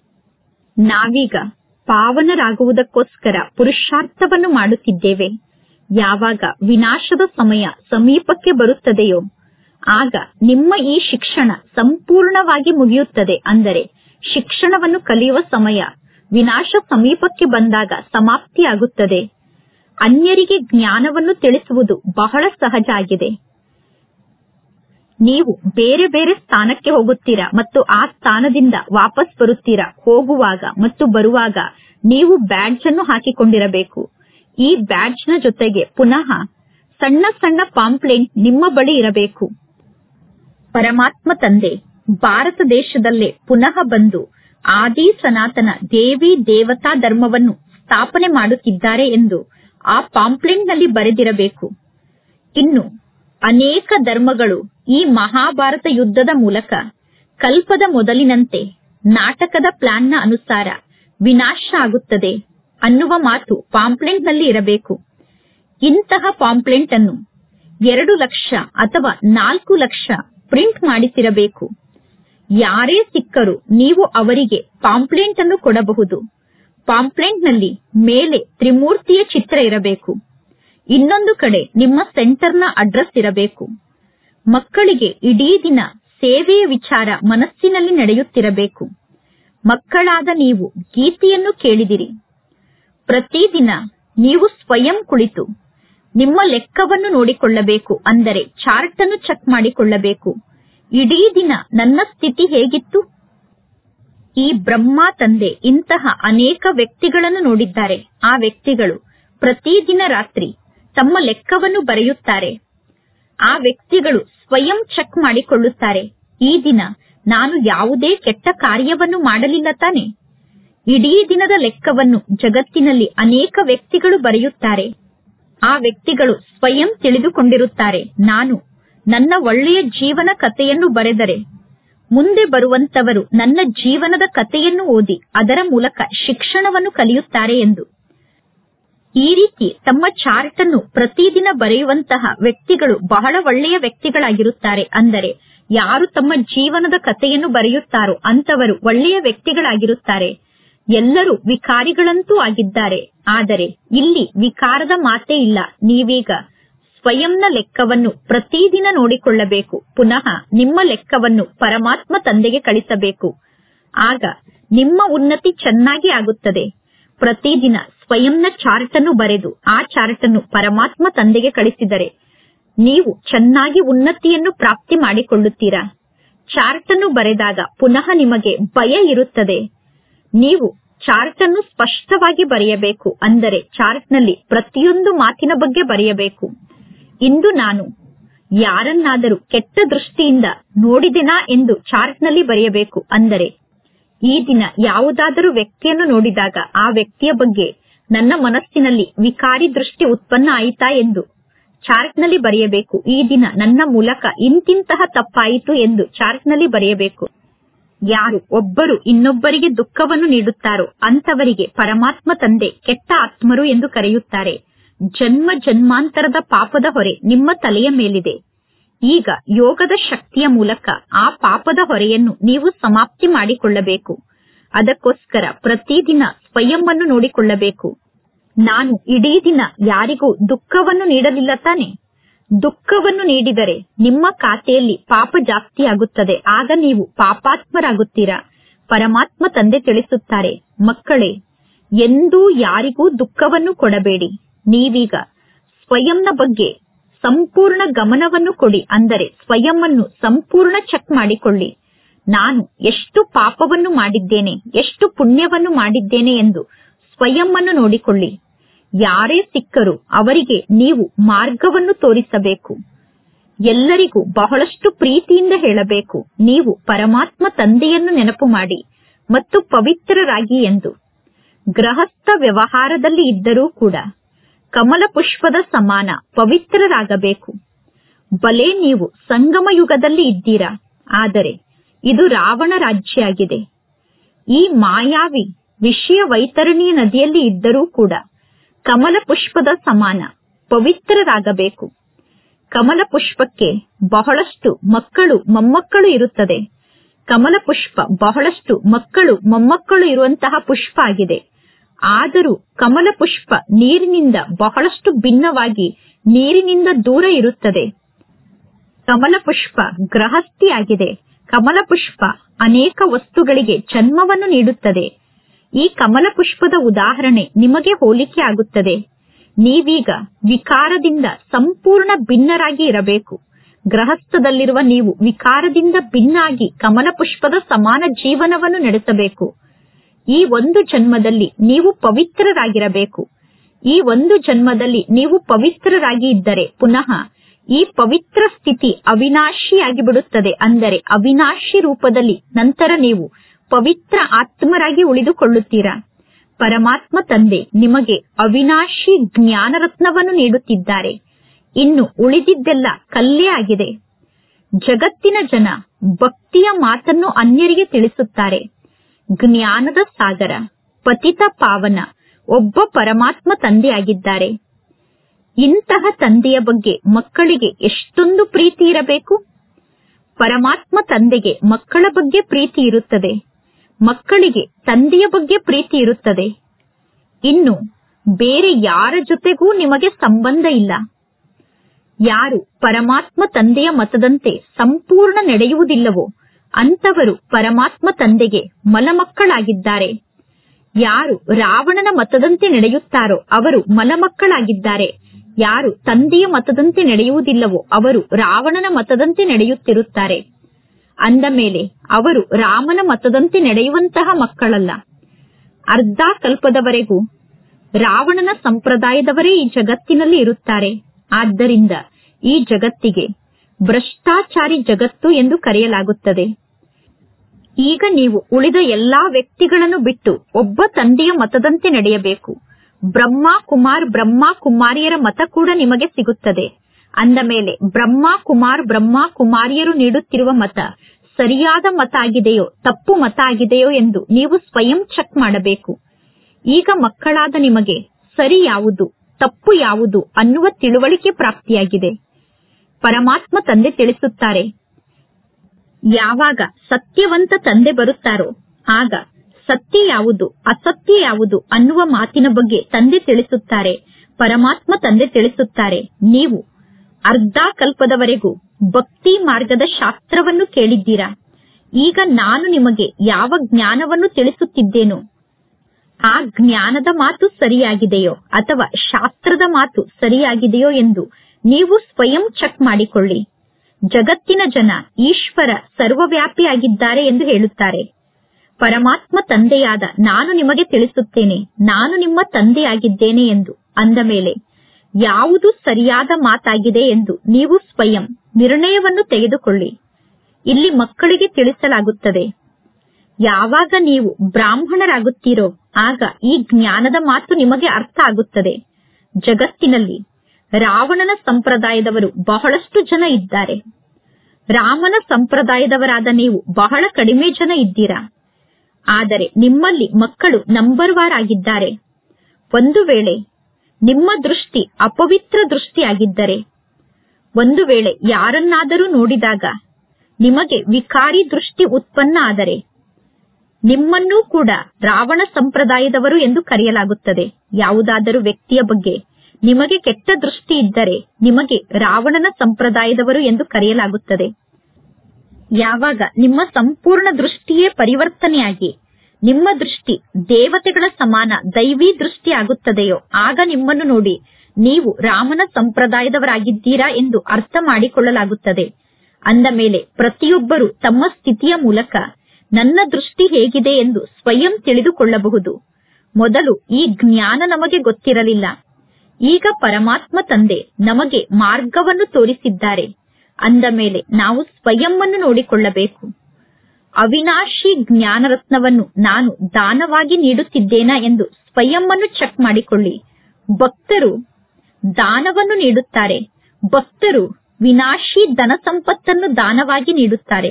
ನಾವೀಗ ಪಾವನರಾಗುವುದಕ್ಕೋಸ್ಕರ ಪುರುಷಾರ್ಥವನ್ನು ಮಾಡುತ್ತಿದ್ದೇವೆ ಯಾವಾಗ ವಿನಾಶದ ಸಮಯ ಸಮೀಪಕ್ಕೆ ಬರುತ್ತದೆಯೋ ಆಗ ನಿಮ್ಮ ಈ ಶಿಕ್ಷಣ ಸಂಪೂರ್ಣವಾಗಿ ಮುಗಿಯುತ್ತದೆ ಅಂದರೆ ಶಿಕ್ಷಣವನ್ನು ಕಲಿಯುವ ಸಮಯ ವಿನಾಶ ಸಮೀಪಕ್ಕೆ ಬಂದಾಗ ಸಮಾಪ್ತಿಯಾಗುತ್ತದೆ ಅನ್ಯರಿಗೆ ಜ್ಞಾನವನ್ನು ತಿಳಿಸುವುದು ಬಹಳ ಸಹಜ ಆಗಿದೆ ನೀವು ಬೇರೆ ಬೇರೆ ಸ್ಥಾನಕ್ಕೆ ಹೋಗುತ್ತೀರಾ ಮತ್ತು ಆ ಸ್ಥಾನದಿಂದ ವಾಪಸ್ ಬರುತ್ತೀರಾ ಹೋಗುವಾಗ ಮತ್ತು ಬರುವಾಗ ನೀವು ಬ್ಯಾಡ್ಜ್ ಅನ್ನು ಹಾಕಿಕೊಂಡಿರಬೇಕು ಈ ಬ್ಯಾಡ್ಜ್ನ ಜೊತೆಗೆ ಪುನಃ ಸಣ್ಣ ಸಣ್ಣ ಪಾಂಪ್ಲೆಂಟ್ ನಿಮ್ಮ ಬಳಿ ಇರಬೇಕು ಪರಮಾತ್ಮ ತಂದೆ ಭಾರತ ದೇಶದಲ್ಲೇ ಪುನಃ ಬಂದು ಆದಿ ಸನಾತನ ದೇವಿ ದೇವತಾ ಧರ್ಮವನ್ನು ಸ್ಥಾಪನೆ ಮಾಡುತ್ತಿದ್ದಾರೆ ಎಂದು ಆ ಪಾಂಪ್ಲೆಂಟ್ನಲ್ಲಿ ಬರೆದಿರಬೇಕು ಇನ್ನು ಅನೇಕ ಧರ್ಮಗಳು ಈ ಮಹಾಭಾರತ ಯುದ್ಧದ ಮೂಲಕ ಕಲ್ಪದ ಮೊದಲಿನಂತೆ ನಾಟಕದ ಪ್ಲಾನ್ನ ಅನುಸಾರ ವಿನಾಶ ಆಗುತ್ತದೆ ಅನ್ನುವ ಮಾತು ಪಾಂಪ್ಲೆಂಟ್ ನಲ್ಲಿ ಇರಬೇಕು ಇಂತಹ ಪಾಂಪ್ಲೆಂಟ್ ಅನ್ನು ಎರಡು ಲಕ್ಷ ಅಥವಾ ನಾಲ್ಕು ಲಕ್ಷ ಪ್ರಿಂಟ್ ಮಾಡಿಸಿರಬೇಕು ಯಾರೇ ಸಿಕ್ಕರು ನೀವು ಅವರಿಗೆ ಪಾಂಪ್ಲೆಂಟ್ ಅನ್ನು ಕೊಡಬಹುದು ಪಾಂಪ್ಲೆಂಟ್ ನಲ್ಲಿ ಮೇಲೆ ತ್ರಿಮೂರ್ತಿಯ ಚಿತ್ರ ಇರಬೇಕು ಇನ್ನೊಂದು ಕಡೆ ನಿಮ್ಮ ಸೆಂಟರ್ನ ಅಡ್ರೆಸ್ ಇರಬೇಕು ಮಕ್ಕಳಿಗೆ ಇಡೀ ದಿನ ಸೇವೆಯ ವಿಚಾರ ಮನಸ್ಸಿನಲ್ಲಿ ನಡೆಯುತ್ತಿರಬೇಕು ಮಕ್ಕಳಾದ ನೀವು ಗೀತೆಯನ್ನು ಕೇಳಿದಿರಿ ಪ್ರತಿದಿನ ನೀವು ಸ್ವಯಂ ಕುಳಿತು ನಿಮ್ಮ ಲೆಕ್ಕವನ್ನು ನೋಡಿಕೊಳ್ಳಬೇಕು ಅಂದರೆ ಚಾರ್ಟ್ ಅನ್ನು ಚೆಕ್ ಮಾಡಿಕೊಳ್ಳಬೇಕು ಇಡೀ ದಿನ ನನ್ನ ಸ್ಥಿತಿ ಹೇಗಿತ್ತು ಈ ಬ್ರಹ್ಮ ತಂದೆ ಇಂತಹ ಅನೇಕ ವ್ಯಕ್ತಿಗಳನ್ನು ನೋಡಿದ್ದಾರೆ ಆ ವ್ಯಕ್ತಿಗಳು ಪ್ರತಿದಿನ ರಾತ್ರಿ ತಮ್ಮ ಲೆಕ್ಕವನ್ನು ಬರೆಯುತ್ತಾರೆ ಆ ವ್ಯಕ್ತಿಗಳು ಸ್ವಯಂ ಚೆಕ್ ಮಾಡಿಕೊಳ್ಳುತ್ತಾರೆ ಈ ದಿನ ನಾನು ಯಾವುದೇ ಕೆಟ್ಟ ಕಾರ್ಯವನ್ನು ಮಾಡಲಿಲ್ಲ ತಾನೆ ಇಡೀ ದಿನದ ಲೆಕ್ಕವನ್ನು ಜಗತ್ತಿನಲ್ಲಿ ಅನೇಕ ವ್ಯಕ್ತಿಗಳು ಬರೆಯುತ್ತಾರೆ ಆ ವ್ಯಕ್ತಿಗಳು ಸ್ವಯಂ ತಿಳಿದುಕೊಂಡಿರುತ್ತಾರೆ ನಾನು ನನ್ನ ಒಳ್ಳೆಯ ಜೀವನ ಕಥೆಯನ್ನು ಬರೆದರೆ ಮುಂದೆ ಬರುವಂತವರು ನನ್ನ ಜೀವನದ ಕಥೆಯನ್ನು ಓದಿ ಅದರ ಮೂಲಕ ಶಿಕ್ಷಣವನ್ನು ಕಲಿಯುತ್ತಾರೆ ಎಂದು ಈ ರೀತಿ ತಮ್ಮ ಚಾರ್ಟ್ ಅನ್ನು ಪ್ರತಿದಿನ ಬರೆಯುವಂತಹ ವ್ಯಕ್ತಿಗಳು ಬಹಳ ಒಳ್ಳೆಯ ವ್ಯಕ್ತಿಗಳಾಗಿರುತ್ತಾರೆ ಅಂದರೆ ಯಾರು ತಮ್ಮ ಜೀವನದ ಕಥೆಯನ್ನು ಬರೆಯುತ್ತಾರೋ ಅಂತವರು ಒಳ್ಳೆಯ ವ್ಯಕ್ತಿಗಳಾಗಿರುತ್ತಾರೆ ಎಲ್ಲರೂ ವಿಕಾರಿಗಳಂತೂ ಆಗಿದ್ದಾರೆ ಆದರೆ ಇಲ್ಲಿ ವಿಕಾರದ ಮಾತೇ ಇಲ್ಲ ನೀವೀಗ ಸ್ವಯಂನ ಲೆಕ್ಕವನ್ನು ಪ್ರತಿದಿನ ನೋಡಿಕೊಳ್ಳಬೇಕು ಪುನಃ ನಿಮ್ಮ ಲೆಕ್ಕವನ್ನು ಪರಮಾತ್ಮ ತಂದೆಗೆ ಕಳಿಸಬೇಕು ಆಗ ನಿಮ್ಮ ಉನ್ನತಿ ಚೆನ್ನಾಗಿ ಆಗುತ್ತದೆ ಪ್ರತಿದಿನ ಸ್ವಯಂನ ಚಾರ್ಟ್ ಅನ್ನು ಬರೆದು ಆ ಚಾರ್ಟ್ ಅನ್ನು ಪರಮಾತ್ಮ ತಂದೆಗೆ ಕಳಿಸಿದರೆ ನೀವು ಚೆನ್ನಾಗಿ ಉನ್ನತಿಯನ್ನು ಪ್ರಾಪ್ತಿ ಮಾಡಿಕೊಳ್ಳುತ್ತೀರಾ ಚಾರ್ಟ್ ಅನ್ನು ಬರೆದಾಗ ಪುನಃ ನಿಮಗೆ ಭಯ ಇರುತ್ತದೆ ನೀವು ಚಾರ್ಟ್ ಅನ್ನು ಸ್ಪಷ್ಟವಾಗಿ ಬರೆಯಬೇಕು ಅಂದರೆ ಚಾರ್ಟ್ನಲ್ಲಿ ಪ್ರತಿಯೊಂದು ಮಾತಿನ ಬಗ್ಗೆ ಬರೆಯಬೇಕು ಇಂದು ನಾನು ಯಾರನ್ನಾದರೂ ಕೆಟ್ಟ ದೃಷ್ಟಿಯಿಂದ ನೋಡಿದೆನಾ ಎಂದು ಚಾರ್ಟ್ನಲ್ಲಿ ಬರೆಯಬೇಕು ಅಂದರೆ ಈ ದಿನ ಯಾವುದಾದರೂ ವ್ಯಕ್ತಿಯನ್ನು ನೋಡಿದಾಗ ಆ ವ್ಯಕ್ತಿಯ ಬಗ್ಗೆ ನನ್ನ ಮನಸ್ಸಿನಲ್ಲಿ ವಿಕಾರಿ ದೃಷ್ಟಿ ಉತ್ಪನ್ನ ಆಯಿತಾ ಎಂದು ಚಾರ್ಟ್ನಲ್ಲಿ ಬರೆಯಬೇಕು ಈ ದಿನ ನನ್ನ ಮೂಲಕ ಇಂತಿಂತಹ ತಪ್ಪಾಯಿತು ಎಂದು ಚಾರ್ಟ್ನಲ್ಲಿ ಬರೆಯಬೇಕು ಯಾರು ಒಬ್ಬರು ಇನ್ನೊಬ್ಬರಿಗೆ ದುಃಖವನ್ನು ನೀಡುತ್ತಾರೋ ಅಂತವರಿಗೆ ಪರಮಾತ್ಮ ತಂದೆ ಕೆಟ್ಟ ಆತ್ಮರು ಎಂದು ಕರೆಯುತ್ತಾರೆ ಜನ್ಮ ಜನ್ಮಾಂತರದ ಪಾಪದ ಹೊರೆ ನಿಮ್ಮ ತಲೆಯ ಮೇಲಿದೆ ಈಗ ಯೋಗದ ಶಕ್ತಿಯ ಮೂಲಕ ಆ ಪಾಪದ ಹೊರೆಯನ್ನು ನೀವು ಸಮಾಪ್ತಿ ಮಾಡಿಕೊಳ್ಳಬೇಕು ಅದಕ್ಕೋಸ್ಕರ ಪ್ರತಿದಿನ ಸ್ವಯಂವನ್ನು ನೋಡಿಕೊಳ್ಳಬೇಕು ನಾನು ಇಡೀ ದಿನ ಯಾರಿಗೂ ದುಃಖವನ್ನು ನೀಡಲಿಲ್ಲ ತಾನೆ ದುಃಖವನ್ನು ನೀಡಿದರೆ ನಿಮ್ಮ ಖಾತೆಯಲ್ಲಿ ಪಾಪ ಜಾಸ್ತಿ ಆಗುತ್ತದೆ ಆಗ ನೀವು ಪಾಪಾತ್ಮರಾಗುತ್ತೀರಾ ಪರಮಾತ್ಮ ತಂದೆ ತಿಳಿಸುತ್ತಾರೆ ಮಕ್ಕಳೇ ಎಂದೂ ಯಾರಿಗೂ ದುಃಖವನ್ನು ಕೊಡಬೇಡಿ ನೀವೀಗ ಸ್ವಯಂನ ಬಗ್ಗೆ ಸಂಪೂರ್ಣ ಗಮನವನ್ನು ಕೊಡಿ ಅಂದರೆ ಸ್ವಯಂವನ್ನು ಸಂಪೂರ್ಣ ಚೆಕ್ ಮಾಡಿಕೊಳ್ಳಿ ನಾನು ಎಷ್ಟು ಪಾಪವನ್ನು ಮಾಡಿದ್ದೇನೆ ಎಷ್ಟು ಪುಣ್ಯವನ್ನು ಮಾಡಿದ್ದೇನೆ ಎಂದು ಸ್ವಯಂವನ್ನು ನೋಡಿಕೊಳ್ಳಿ ಯಾರೇ ಸಿಕ್ಕರು ಅವರಿಗೆ ನೀವು ಮಾರ್ಗವನ್ನು ತೋರಿಸಬೇಕು ಎಲ್ಲರಿಗೂ ಬಹಳಷ್ಟು ಪ್ರೀತಿಯಿಂದ ಹೇಳಬೇಕು ನೀವು ಪರಮಾತ್ಮ ತಂದೆಯನ್ನು ನೆನಪು ಮಾಡಿ ಮತ್ತು ಪವಿತ್ರರಾಗಿ ಎಂದು ಗೃಹಸ್ಥ ವ್ಯವಹಾರದಲ್ಲಿ ಇದ್ದರೂ ಕೂಡ ಕಮಲ ಪುಷ್ಪದ ಸಮಾನ ಪವಿತ್ರರಾಗಬೇಕು ಬಲೆ ನೀವು ಸಂಗಮ ಯುಗದಲ್ಲಿ ಇದ್ದೀರಾ ಆದರೆ ಇದು ರಾವಣ ರಾಜ್ಯ ಆಗಿದೆ ಈ ಮಾಯಾವಿ ವಿಷಯ ವೈತರಣಿಯ ನದಿಯಲ್ಲಿ ಇದ್ದರೂ ಕೂಡ ಕಮಲ ಪುಷ್ಪದ ಸಮಾನ ಪವಿತ್ರರಾಗಬೇಕು ಕಮಲ ಪುಷ್ಪಕ್ಕೆ ಬಹಳಷ್ಟು ಮಕ್ಕಳು ಮೊಮ್ಮಕ್ಕಳು ಇರುತ್ತದೆ ಕಮಲ ಪುಷ್ಪ ಬಹಳಷ್ಟು ಮಕ್ಕಳು ಮೊಮ್ಮಕ್ಕಳು ಇರುವಂತಹ ಪುಷ್ಪ ಆಗಿದೆ ಆದರೂ ಕಮಲ ಪುಷ್ಪ ನೀರಿನಿಂದ ಬಹಳಷ್ಟು ಭಿನ್ನವಾಗಿ ನೀರಿನಿಂದ ದೂರ ಇರುತ್ತದೆ ಕಮಲ ಪುಷ್ಪ ಗೃಹಸ್ಥಿಯಾಗಿದೆ ಕಮಲ ಪುಷ್ಪ ಅನೇಕ ವಸ್ತುಗಳಿಗೆ ಜನ್ಮವನ್ನು ನೀಡುತ್ತದೆ ಈ ಕಮಲ ಪುಷ್ಪದ ಉದಾಹರಣೆ ನಿಮಗೆ ಹೋಲಿಕೆ ಆಗುತ್ತದೆ ನೀವೀಗ ವಿಕಾರದಿಂದ ಸಂಪೂರ್ಣ ಭಿನ್ನರಾಗಿ ಇರಬೇಕು ಗೃಹಸ್ಥದಲ್ಲಿರುವ ನೀವು ವಿಕಾರದಿಂದ ಭಿನ್ನಾಗಿ ಕಮಲ ಪುಷ್ಪದ ಸಮಾನ ಜೀವನವನ್ನು ನಡೆಸಬೇಕು ಈ ಒಂದು ಜನ್ಮದಲ್ಲಿ ನೀವು ಪವಿತ್ರರಾಗಿರಬೇಕು ಈ ಒಂದು ಜನ್ಮದಲ್ಲಿ ನೀವು ಪವಿತ್ರರಾಗಿ ಇದ್ದರೆ ಪುನಃ ಈ ಪವಿತ್ರ ಸ್ಥಿತಿ ಅವಿನಾಶಿಯಾಗಿ ಬಿಡುತ್ತದೆ ಅಂದರೆ ಅವಿನಾಶಿ ರೂಪದಲ್ಲಿ ನಂತರ ನೀವು ಪವಿತ್ರ ಆತ್ಮರಾಗಿ ಉಳಿದುಕೊಳ್ಳುತ್ತೀರಾ ಪರಮಾತ್ಮ ತಂದೆ ನಿಮಗೆ ಅವಿನಾಶಿ ಜ್ಞಾನ ರತ್ನವನ್ನು ನೀಡುತ್ತಿದ್ದಾರೆ ಇನ್ನು ಉಳಿದಿದ್ದೆಲ್ಲ ಕಲ್ಲೇ ಆಗಿದೆ ಜಗತ್ತಿನ ಜನ ಭಕ್ತಿಯ ಮಾತನ್ನು ಅನ್ಯರಿಗೆ ತಿಳಿಸುತ್ತಾರೆ ಜ್ಞಾನದ ಸಾಗರ ಪತಿತ ಪಾವನ ಒಬ್ಬ ಪರಮಾತ್ಮ ತಂದೆಯಾಗಿದ್ದಾರೆ ಇಂತಹ ತಂದೆಯ ಬಗ್ಗೆ ಮಕ್ಕಳಿಗೆ ಎಷ್ಟೊಂದು ಪ್ರೀತಿ ಇರಬೇಕು ಪರಮಾತ್ಮ ತಂದೆಗೆ ಮಕ್ಕಳ ಬಗ್ಗೆ ಪ್ರೀತಿ ಇರುತ್ತದೆ ಮಕ್ಕಳಿಗೆ ತಂದೆಯ ಬಗ್ಗೆ ಪ್ರೀತಿ ಇರುತ್ತದೆ ಇನ್ನು ಬೇರೆ ಯಾರ ಜೊತೆಗೂ ನಿಮಗೆ ಸಂಬಂಧ ಇಲ್ಲ ಯಾರು ಪರಮಾತ್ಮ ತಂದೆಯ ಮತದಂತೆ ಸಂಪೂರ್ಣ ನಡೆಯುವುದಿಲ್ಲವೋ ಅಂತವರು ಪರಮಾತ್ಮ ತಂದೆಗೆ ಮಲಮಕ್ಕಳಾಗಿದ್ದಾರೆ ಯಾರು ರಾವಣನ ಮತದಂತೆ ನಡೆಯುತ್ತಾರೋ ಅವರು ಮಲಮಕ್ಕಳಾಗಿದ್ದಾರೆ ಯಾರು ತಂದೆಯ ಮತದಂತೆ ನಡೆಯುವುದಿಲ್ಲವೋ ಅವರು ರಾವಣನ ಮತದಂತೆ ನಡೆಯುತ್ತಿರುತ್ತಾರೆ ಅಂದ ಮೇಲೆ ಅವರು ರಾಮನ ಮತದಂತೆ ನಡೆಯುವಂತಹ ಮಕ್ಕಳಲ್ಲ ಅರ್ಧ ಕಲ್ಪದವರೆಗೂ ರಾವಣನ ಸಂಪ್ರದಾಯದವರೇ ಈ ಜಗತ್ತಿನಲ್ಲಿ ಇರುತ್ತಾರೆ ಆದ್ದರಿಂದ ಈ ಜಗತ್ತಿಗೆ ಭ್ರಷ್ಟಾಚಾರಿ ಜಗತ್ತು ಎಂದು ಕರೆಯಲಾಗುತ್ತದೆ ಈಗ ನೀವು ಉಳಿದ ಎಲ್ಲಾ ವ್ಯಕ್ತಿಗಳನ್ನು ಬಿಟ್ಟು ಒಬ್ಬ ತಂದೆಯ ಮತದಂತೆ ನಡೆಯಬೇಕು ಬ್ರಹ್ಮ ಕುಮಾರ್ ಬ್ರಹ್ಮ ಕುಮಾರಿಯರ ಮತ ಕೂಡ ನಿಮಗೆ ಸಿಗುತ್ತದೆ ಅಂದ ಮೇಲೆ ಬ್ರಹ್ಮ ಕುಮಾರ್ ಬ್ರಹ್ಮ ಕುಮಾರಿಯರು ನೀಡುತ್ತಿರುವ ಮತ ಸರಿಯಾದ ಮತ ಆಗಿದೆಯೋ ತಪ್ಪು ಮತ ಆಗಿದೆಯೋ ಎಂದು ನೀವು ಸ್ವಯಂ ಚೆಕ್ ಮಾಡಬೇಕು ಈಗ ಮಕ್ಕಳಾದ ನಿಮಗೆ ಸರಿ ಯಾವುದು ತಪ್ಪು ಯಾವುದು ಅನ್ನುವ ತಿಳುವಳಿಕೆ ಪ್ರಾಪ್ತಿಯಾಗಿದೆ ಪರಮಾತ್ಮ ತಂದೆ ತಿಳಿಸುತ್ತಾರೆ ಯಾವಾಗ ಸತ್ಯವಂತ ತಂದೆ ಬರುತ್ತಾರೋ ಆಗ ಸತ್ಯ ಯಾವುದು ಅಸತ್ಯ ಯಾವುದು ಅನ್ನುವ ಮಾತಿನ ಬಗ್ಗೆ ತಂದೆ ತಿಳಿಸುತ್ತಾರೆ ಪರಮಾತ್ಮ ತಂದೆ ತಿಳಿಸುತ್ತಾರೆ ನೀವು ಅರ್ಧ ಕಲ್ಪದವರೆಗೂ ಭಕ್ತಿ ಮಾರ್ಗದ ಶಾಸ್ತ್ರವನ್ನು ಕೇಳಿದ್ದೀರಾ ಈಗ ನಾನು ನಿಮಗೆ ಯಾವ ಜ್ಞಾನವನ್ನು ತಿಳಿಸುತ್ತಿದ್ದೇನೋ ಆ ಜ್ಞಾನದ ಮಾತು ಸರಿಯಾಗಿದೆಯೋ ಅಥವಾ ಶಾಸ್ತ್ರದ ಮಾತು ಸರಿಯಾಗಿದೆಯೋ ಎಂದು ನೀವು ಸ್ವಯಂ ಚೆಕ್ ಮಾಡಿಕೊಳ್ಳಿ ಜಗತ್ತಿನ ಜನ ಈಶ್ವರ ಸರ್ವವ್ಯಾಪಿಯಾಗಿದ್ದಾರೆ ಎಂದು ಹೇಳುತ್ತಾರೆ ಪರಮಾತ್ಮ ತಂದೆಯಾದ ನಾನು ನಿಮಗೆ ತಿಳಿಸುತ್ತೇನೆ ನಾನು ನಿಮ್ಮ ತಂದೆಯಾಗಿದ್ದೇನೆ ಎಂದು ಅಂದ ಮೇಲೆ ಯಾವುದು ಸರಿಯಾದ ಮಾತಾಗಿದೆ ಎಂದು ನೀವು ಸ್ವಯಂ ನಿರ್ಣಯವನ್ನು ತೆಗೆದುಕೊಳ್ಳಿ ಇಲ್ಲಿ ಮಕ್ಕಳಿಗೆ ತಿಳಿಸಲಾಗುತ್ತದೆ ಯಾವಾಗ ನೀವು ಬ್ರಾಹ್ಮಣರಾಗುತ್ತೀರೋ ಆಗ ಈ ಜ್ಞಾನದ ಮಾತು ನಿಮಗೆ ಅರ್ಥ ಆಗುತ್ತದೆ ಜಗತ್ತಿನಲ್ಲಿ ರಾವಣನ ಸಂಪ್ರದಾಯದವರು ಬಹಳಷ್ಟು ಜನ ಇದ್ದಾರೆ ರಾಮನ ಸಂಪ್ರದಾಯದವರಾದ ನೀವು ಬಹಳ ಕಡಿಮೆ ಜನ ಇದ್ದೀರಾ ಆದರೆ ನಿಮ್ಮಲ್ಲಿ ಮಕ್ಕಳು ನಂಬರ್ ವಾರ್ ಆಗಿದ್ದಾರೆ ಒಂದು ವೇಳೆ ನಿಮ್ಮ ದೃಷ್ಟಿ ಅಪವಿತ್ರ ದೃಷ್ಟಿಯಾಗಿದ್ದರೆ ಒಂದು ವೇಳೆ ಯಾರನ್ನಾದರೂ ನೋಡಿದಾಗ ನಿಮಗೆ ವಿಕಾರಿ ದೃಷ್ಟಿ ಉತ್ಪನ್ನ ಆದರೆ ನಿಮ್ಮನ್ನೂ ಕೂಡ ರಾವಣ ಸಂಪ್ರದಾಯದವರು ಎಂದು ಕರೆಯಲಾಗುತ್ತದೆ ಯಾವುದಾದರೂ ವ್ಯಕ್ತಿಯ ಬಗ್ಗೆ ನಿಮಗೆ ಕೆಟ್ಟ ದೃಷ್ಟಿ ಇದ್ದರೆ ನಿಮಗೆ ರಾವಣನ ಸಂಪ್ರದಾಯದವರು ಎಂದು ಕರೆಯಲಾಗುತ್ತದೆ ಯಾವಾಗ ನಿಮ್ಮ ಸಂಪೂರ್ಣ ದೃಷ್ಟಿಯೇ ಪರಿವರ್ತನೆಯಾಗಿ ನಿಮ್ಮ ದೃಷ್ಟಿ ದೇವತೆಗಳ ಸಮಾನ ದೈವಿ ದೃಷ್ಟಿ ಆಗುತ್ತದೆಯೋ ಆಗ ನಿಮ್ಮನ್ನು ನೋಡಿ ನೀವು ರಾಮನ ಸಂಪ್ರದಾಯದವರಾಗಿದ್ದೀರಾ ಎಂದು ಅರ್ಥ ಮಾಡಿಕೊಳ್ಳಲಾಗುತ್ತದೆ ಅಂದ ಮೇಲೆ ಪ್ರತಿಯೊಬ್ಬರು ತಮ್ಮ ಸ್ಥಿತಿಯ ಮೂಲಕ ನನ್ನ ದೃಷ್ಟಿ ಹೇಗಿದೆ ಎಂದು ಸ್ವಯಂ ತಿಳಿದುಕೊಳ್ಳಬಹುದು ಮೊದಲು ಈ ಜ್ಞಾನ ನಮಗೆ ಗೊತ್ತಿರಲಿಲ್ಲ ಈಗ ಪರಮಾತ್ಮ ತಂದೆ ನಮಗೆ ಮಾರ್ಗವನ್ನು ತೋರಿಸಿದ್ದಾರೆ ಅಂದ ಮೇಲೆ ನಾವು ಸ್ವಯಂವನ್ನು ನೋಡಿಕೊಳ್ಳಬೇಕು ಅವಿನಾಶಿ ಜ್ಞಾನರತ್ನವನ್ನು ನಾನು ದಾನವಾಗಿ ನೀಡುತ್ತಿದ್ದೇನಾ ಎಂದು ಸ್ವಯಂವನ್ನು ಚೆಕ್ ಮಾಡಿಕೊಳ್ಳಿ ಭಕ್ತರು ದಾನವನ್ನು ನೀಡುತ್ತಾರೆ ಭಕ್ತರು ವಿನಾಶಿ ಧನ ಸಂಪತ್ತನ್ನು ದಾನವಾಗಿ ನೀಡುತ್ತಾರೆ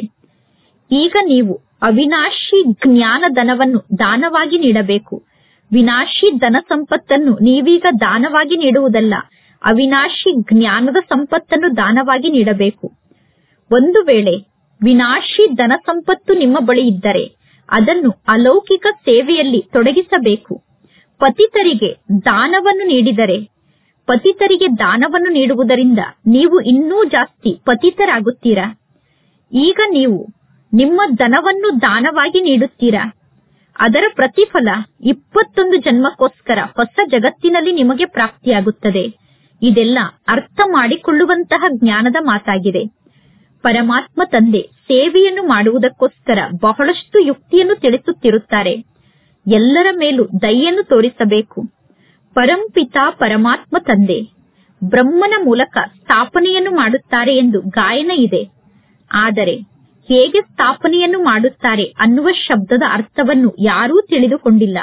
ಈಗ ನೀವು ಅವಿನಾಶಿ ಜ್ಞಾನ ಧನವನ್ನು ದಾನವಾಗಿ ನೀಡಬೇಕು ವಿನಾಶಿ ಧನ ಸಂಪತ್ತನ್ನು ನೀವೀಗ ದಾನವಾಗಿ ನೀಡುವುದಲ್ಲ ಅವಿನಾಶಿ ಜ್ಞಾನದ ಸಂಪತ್ತನ್ನು ದಾನವಾಗಿ ನೀಡಬೇಕು ಒಂದು ವೇಳೆ ವಿನಾಶಿ ಧನ ಸಂಪತ್ತು ನಿಮ್ಮ ಬಳಿ ಇದ್ದರೆ ಅದನ್ನು ಅಲೌಕಿಕ ಸೇವೆಯಲ್ಲಿ ತೊಡಗಿಸಬೇಕು ಪತಿತರಿಗೆ ದಾನವನ್ನು ನೀಡಿದರೆ ಪತಿತರಿಗೆ ದಾನವನ್ನು ನೀಡುವುದರಿಂದ ನೀವು ಇನ್ನೂ ಜಾಸ್ತಿ ಪತಿತರಾಗುತ್ತೀರಾ ಈಗ ನೀವು ನಿಮ್ಮ ಧನವನ್ನು ದಾನವಾಗಿ ನೀಡುತ್ತೀರಾ ಅದರ ಪ್ರತಿಫಲ ಇಪ್ಪತ್ತೊಂದು ಜನ್ಮಕ್ಕೋಸ್ಕರ ಹೊಸ ಜಗತ್ತಿನಲ್ಲಿ ನಿಮಗೆ ಪ್ರಾಪ್ತಿಯಾಗುತ್ತದೆ ಇದೆಲ್ಲ ಅರ್ಥ ಮಾಡಿಕೊಳ್ಳುವಂತಹ ಜ್ಞಾನದ ಮಾತಾಗಿದೆ ಪರಮಾತ್ಮ ತಂದೆ ಸೇವೆಯನ್ನು ಮಾಡುವುದಕ್ಕೋಸ್ಕರ ಬಹಳಷ್ಟು ಯುಕ್ತಿಯನ್ನು ತಿಳಿಸುತ್ತಿರುತ್ತಾರೆ ಎಲ್ಲರ ಮೇಲೂ ದಯೆಯನ್ನು ತೋರಿಸಬೇಕು ಪರಂಪಿತ ಪರಮಾತ್ಮ ತಂದೆ ಬ್ರಹ್ಮನ ಮೂಲಕ ಸ್ಥಾಪನೆಯನ್ನು ಮಾಡುತ್ತಾರೆ ಎಂದು ಗಾಯನ ಇದೆ ಆದರೆ ಹೇಗೆ ಸ್ಥಾಪನೆಯನ್ನು ಮಾಡುತ್ತಾರೆ ಅನ್ನುವ ಶಬ್ದದ ಅರ್ಥವನ್ನು ಯಾರೂ ತಿಳಿದುಕೊಂಡಿಲ್ಲ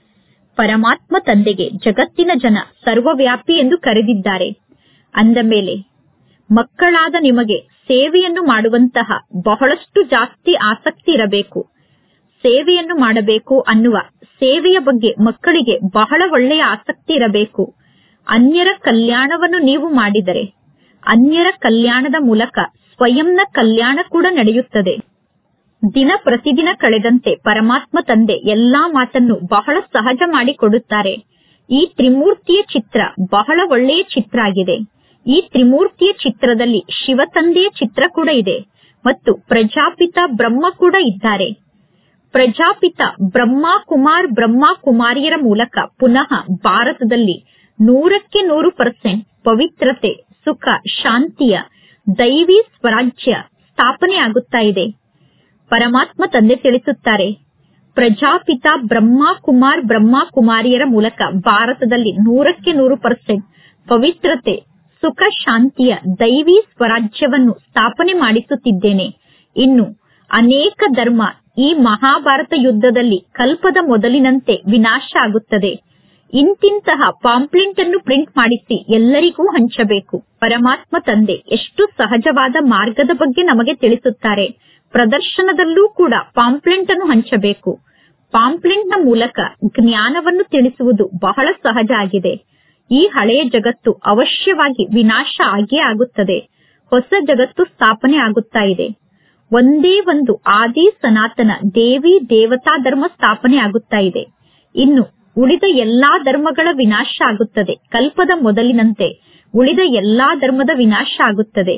ಪರಮಾತ್ಮ ತಂದೆಗೆ ಜಗತ್ತಿನ ಜನ ಸರ್ವವ್ಯಾಪಿ ಎಂದು ಕರೆದಿದ್ದಾರೆ ಅಂದ ಮೇಲೆ ಮಕ್ಕಳಾದ ನಿಮಗೆ ಸೇವೆಯನ್ನು ಮಾಡುವಂತಹ ಬಹಳಷ್ಟು ಜಾಸ್ತಿ ಆಸಕ್ತಿ ಇರಬೇಕು ಸೇವೆಯನ್ನು ಮಾಡಬೇಕು ಅನ್ನುವ ಸೇವೆಯ ಬಗ್ಗೆ ಮಕ್ಕಳಿಗೆ ಬಹಳ ಒಳ್ಳೆಯ ಆಸಕ್ತಿ ಇರಬೇಕು ಅನ್ಯರ ಕಲ್ಯಾಣವನ್ನು ನೀವು ಮಾಡಿದರೆ ಅನ್ಯರ ಕಲ್ಯಾಣದ ಮೂಲಕ ಸ್ವಯಂನ ಕಲ್ಯಾಣ ಕೂಡ ನಡೆಯುತ್ತದೆ ದಿನ ಪ್ರತಿದಿನ ಕಳೆದಂತೆ ಪರಮಾತ್ಮ ತಂದೆ ಎಲ್ಲಾ ಮಾತನ್ನು ಬಹಳ ಸಹಜ ಮಾಡಿಕೊಡುತ್ತಾರೆ ಈ ತ್ರಿಮೂರ್ತಿಯ ಚಿತ್ರ ಬಹಳ ಒಳ್ಳೆಯ ಚಿತ್ರ ಆಗಿದೆ ಈ ತ್ರಿಮೂರ್ತಿಯ ಚಿತ್ರದಲ್ಲಿ ಶಿವ ತಂದೆಯ ಚಿತ್ರ ಕೂಡ ಇದೆ ಮತ್ತು ಪ್ರಜಾಪಿತ ಬ್ರಹ್ಮ ಕೂಡ ಇದ್ದಾರೆ ಪ್ರಜಾಪಿತ ಬ್ರಹ್ಮ ಕುಮಾರ್ ಬ್ರಹ್ಮ ಕುಮಾರಿಯರ ಮೂಲಕ ಪುನಃ ಭಾರತದಲ್ಲಿ ನೂರಕ್ಕೆ ನೂರು ಪರ್ಸೆಂಟ್ ಪವಿತ್ರತೆ ಸುಖ ಶಾಂತಿಯ ದೈವಿ ಸ್ವರಾಜ್ಯ ಸ್ಥಾಪನೆ ಆಗುತ್ತಾ ಇದೆ ಪರಮಾತ್ಮ ತಂದೆ ತಿಳಿಸುತ್ತಾರೆ ಪ್ರಜಾಪಿತ ಬ್ರಹ್ಮ ಕುಮಾರ್ ಬ್ರಹ್ಮ ಕುಮಾರಿಯರ ಮೂಲಕ ಭಾರತದಲ್ಲಿ ನೂರಕ್ಕೆ ನೂರು ಪರ್ಸೆಂಟ್ ಪವಿತ್ರತೆ ಸುಖ ಶಾಂತಿಯ ದೈವಿ ಸ್ವರಾಜ್ಯವನ್ನು ಸ್ಥಾಪನೆ ಮಾಡಿಸುತ್ತಿದ್ದೇನೆ ಇನ್ನು ಅನೇಕ ಧರ್ಮ ಈ ಮಹಾಭಾರತ ಯುದ್ಧದಲ್ಲಿ ಕಲ್ಪದ ಮೊದಲಿನಂತೆ ವಿನಾಶ ಆಗುತ್ತದೆ ಇಂತಿಂತಹ ಪಾಂಪ್ಲೆಂಟ್ ಅನ್ನು ಪ್ರಿಂಟ್ ಮಾಡಿಸಿ ಎಲ್ಲರಿಗೂ ಹಂಚಬೇಕು ಪರಮಾತ್ಮ ತಂದೆ ಎಷ್ಟು ಸಹಜವಾದ ಮಾರ್ಗದ ಬಗ್ಗೆ ನಮಗೆ ತಿಳಿಸುತ್ತಾರೆ ಪ್ರದರ್ಶನದಲ್ಲೂ ಕೂಡ ಪಾಂಪ್ಲೆಂಟ್ ಅನ್ನು ಹಂಚಬೇಕು ಪಾಂಪ್ಲೆಂಟ್ ನ ಮೂಲಕ ಜ್ಞಾನವನ್ನು ತಿಳಿಸುವುದು ಬಹಳ ಸಹಜ ಆಗಿದೆ ಈ ಹಳೆಯ ಜಗತ್ತು ಅವಶ್ಯವಾಗಿ ವಿನಾಶ ಆಗೇ ಆಗುತ್ತದೆ ಹೊಸ ಜಗತ್ತು ಸ್ಥಾಪನೆ ಆಗುತ್ತಾ ಇದೆ ಒಂದೇ ಒಂದು ಆದಿ ಸನಾತನ ದೇವಿ ದೇವತಾ ಧರ್ಮ ಸ್ಥಾಪನೆ ಆಗುತ್ತಾ ಇದೆ ಇನ್ನು ಉಳಿದ ಎಲ್ಲಾ ಧರ್ಮಗಳ ವಿನಾಶ ಆಗುತ್ತದೆ ಕಲ್ಪದ ಮೊದಲಿನಂತೆ ಉಳಿದ ಎಲ್ಲಾ ಧರ್ಮದ ವಿನಾಶ ಆಗುತ್ತದೆ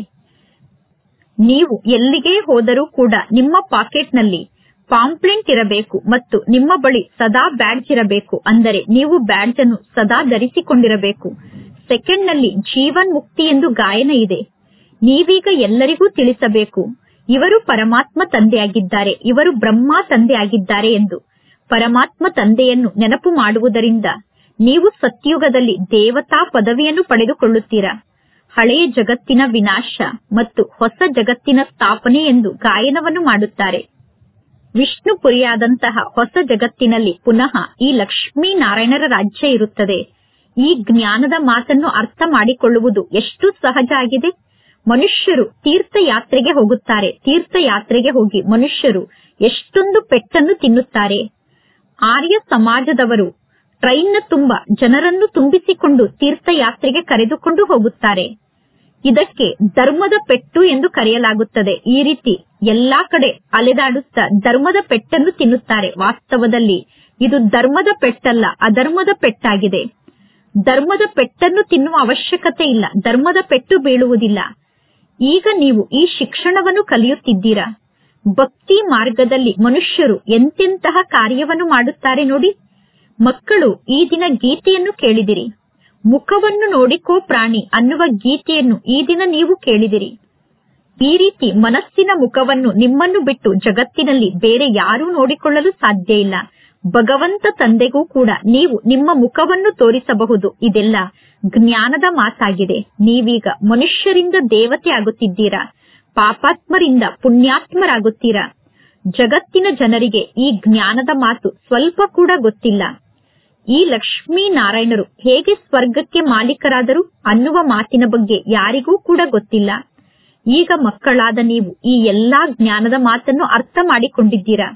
ನೀವು ಎಲ್ಲಿಗೆ ಹೋದರೂ ಕೂಡ ನಿಮ್ಮ ಪಾಕೆಟ್ನಲ್ಲಿ ಪಾಂಪ್ಲೆಂಟ್ ಇರಬೇಕು ಮತ್ತು ನಿಮ್ಮ ಬಳಿ ಸದಾ ಬ್ಯಾಡ್ಜ್ ಇರಬೇಕು ಅಂದರೆ ನೀವು ಬ್ಯಾಡ್ಜ್ ಅನ್ನು ಸದಾ ಧರಿಸಿಕೊಂಡಿರಬೇಕು ಸೆಕೆಂಡ್ ನಲ್ಲಿ ಜೀವನ್ ಮುಕ್ತಿ ಎಂದು ಗಾಯನ ಇದೆ ನೀವೀಗ ಎಲ್ಲರಿಗೂ ತಿಳಿಸಬೇಕು ಇವರು ಪರಮಾತ್ಮ ತಂದೆಯಾಗಿದ್ದಾರೆ ಇವರು ಬ್ರಹ್ಮ ತಂದೆಯಾಗಿದ್ದಾರೆ ಎಂದು ಪರಮಾತ್ಮ ತಂದೆಯನ್ನು ನೆನಪು ಮಾಡುವುದರಿಂದ ನೀವು ಸತ್ಯುಗದಲ್ಲಿ ದೇವತಾ ಪದವಿಯನ್ನು ಪಡೆದುಕೊಳ್ಳುತ್ತೀರಾ ಹಳೆಯ ಜಗತ್ತಿನ ವಿನಾಶ ಮತ್ತು ಹೊಸ ಜಗತ್ತಿನ ಸ್ಥಾಪನೆ ಎಂದು ಗಾಯನವನ್ನು ಮಾಡುತ್ತಾರೆ ವಿಷ್ಣುಪುರಿಯಾದಂತಹ ಹೊಸ ಜಗತ್ತಿನಲ್ಲಿ ಪುನಃ ಈ ಲಕ್ಷ್ಮೀ ನಾರಾಯಣರ ರಾಜ್ಯ ಇರುತ್ತದೆ ಈ ಜ್ಞಾನದ ಮಾತನ್ನು ಅರ್ಥ ಮಾಡಿಕೊಳ್ಳುವುದು ಎಷ್ಟು ಸಹಜ ಆಗಿದೆ ಮನುಷ್ಯರು ತೀರ್ಥಯಾತ್ರೆಗೆ ಹೋಗುತ್ತಾರೆ ತೀರ್ಥಯಾತ್ರೆಗೆ ಹೋಗಿ ಮನುಷ್ಯರು ಎಷ್ಟೊಂದು ಪೆಟ್ಟನ್ನು ತಿನ್ನುತ್ತಾರೆ ಆರ್ಯ ಸಮಾಜದವರು ಟ್ರೈನ್ನ ತುಂಬ ಜನರನ್ನು ತುಂಬಿಸಿಕೊಂಡು ತೀರ್ಥಯಾತ್ರೆಗೆ ಕರೆದುಕೊಂಡು ಹೋಗುತ್ತಾರೆ ಇದಕ್ಕೆ ಧರ್ಮದ ಪೆಟ್ಟು ಎಂದು ಕರೆಯಲಾಗುತ್ತದೆ ಈ ರೀತಿ ಎಲ್ಲಾ ಕಡೆ ಅಲೆದಾಡುತ್ತಾ ಧರ್ಮದ ಪೆಟ್ಟನ್ನು ತಿನ್ನುತ್ತಾರೆ ವಾಸ್ತವದಲ್ಲಿ ಇದು ಧರ್ಮದ ಪೆಟ್ಟಲ್ಲ ಅಧರ್ಮದ ಪೆಟ್ಟಾಗಿದೆ ಧರ್ಮದ ಪೆಟ್ಟನ್ನು ತಿನ್ನುವ ಅವಶ್ಯಕತೆ ಇಲ್ಲ ಧರ್ಮದ ಪೆಟ್ಟು ಬೀಳುವುದಿಲ್ಲ ಈಗ ನೀವು ಈ ಶಿಕ್ಷಣವನ್ನು ಕಲಿಯುತ್ತಿದ್ದೀರಾ ಭಕ್ತಿ ಮಾರ್ಗದಲ್ಲಿ ಮನುಷ್ಯರು ಎಂತೆಂತಹ ಕಾರ್ಯವನ್ನು ಮಾಡುತ್ತಾರೆ ನೋಡಿ ಮಕ್ಕಳು ಈ ದಿನ ಗೀತೆಯನ್ನು ಕೇಳಿದಿರಿ ಮುಖವನ್ನು ನೋಡಿಕೋ ಪ್ರಾಣಿ ಅನ್ನುವ ಗೀತೆಯನ್ನು ಈ ದಿನ ನೀವು ಕೇಳಿದಿರಿ ಈ ರೀತಿ ಮನಸ್ಸಿನ ಮುಖವನ್ನು ನಿಮ್ಮನ್ನು ಬಿಟ್ಟು ಜಗತ್ತಿನಲ್ಲಿ ಬೇರೆ ಯಾರೂ ನೋಡಿಕೊಳ್ಳಲು ಸಾಧ್ಯ ಇಲ್ಲ ಭಗವಂತ ತಂದೆಗೂ ಕೂಡ ನೀವು ನಿಮ್ಮ ಮುಖವನ್ನು ತೋರಿಸಬಹುದು ಇದೆಲ್ಲ ಜ್ಞಾನದ ಮಾತಾಗಿದೆ ನೀವೀಗ ಮನುಷ್ಯರಿಂದ ದೇವತೆ ಆಗುತ್ತಿದ್ದೀರಾ ಪಾಪಾತ್ಮರಿಂದ ಪುಣ್ಯಾತ್ಮರಾಗುತ್ತೀರಾ ಜಗತ್ತಿನ ಜನರಿಗೆ ಈ ಜ್ಞಾನದ ಮಾತು ಸ್ವಲ್ಪ ಕೂಡ ಗೊತ್ತಿಲ್ಲ ಈ ಲಕ್ಷ್ಮೀ ನಾರಾಯಣರು ಹೇಗೆ ಸ್ವರ್ಗಕ್ಕೆ ಮಾಲೀಕರಾದರು ಅನ್ನುವ ಮಾತಿನ ಬಗ್ಗೆ ಯಾರಿಗೂ ಕೂಡ ಗೊತ್ತಿಲ್ಲ ಈಗ ಮಕ್ಕಳಾದ ನೀವು ಈ ಎಲ್ಲಾ ಜ್ಞಾನದ ಮಾತನ್ನು ಅರ್ಥ ಮಾಡಿಕೊಂಡಿದ್ದೀರಾ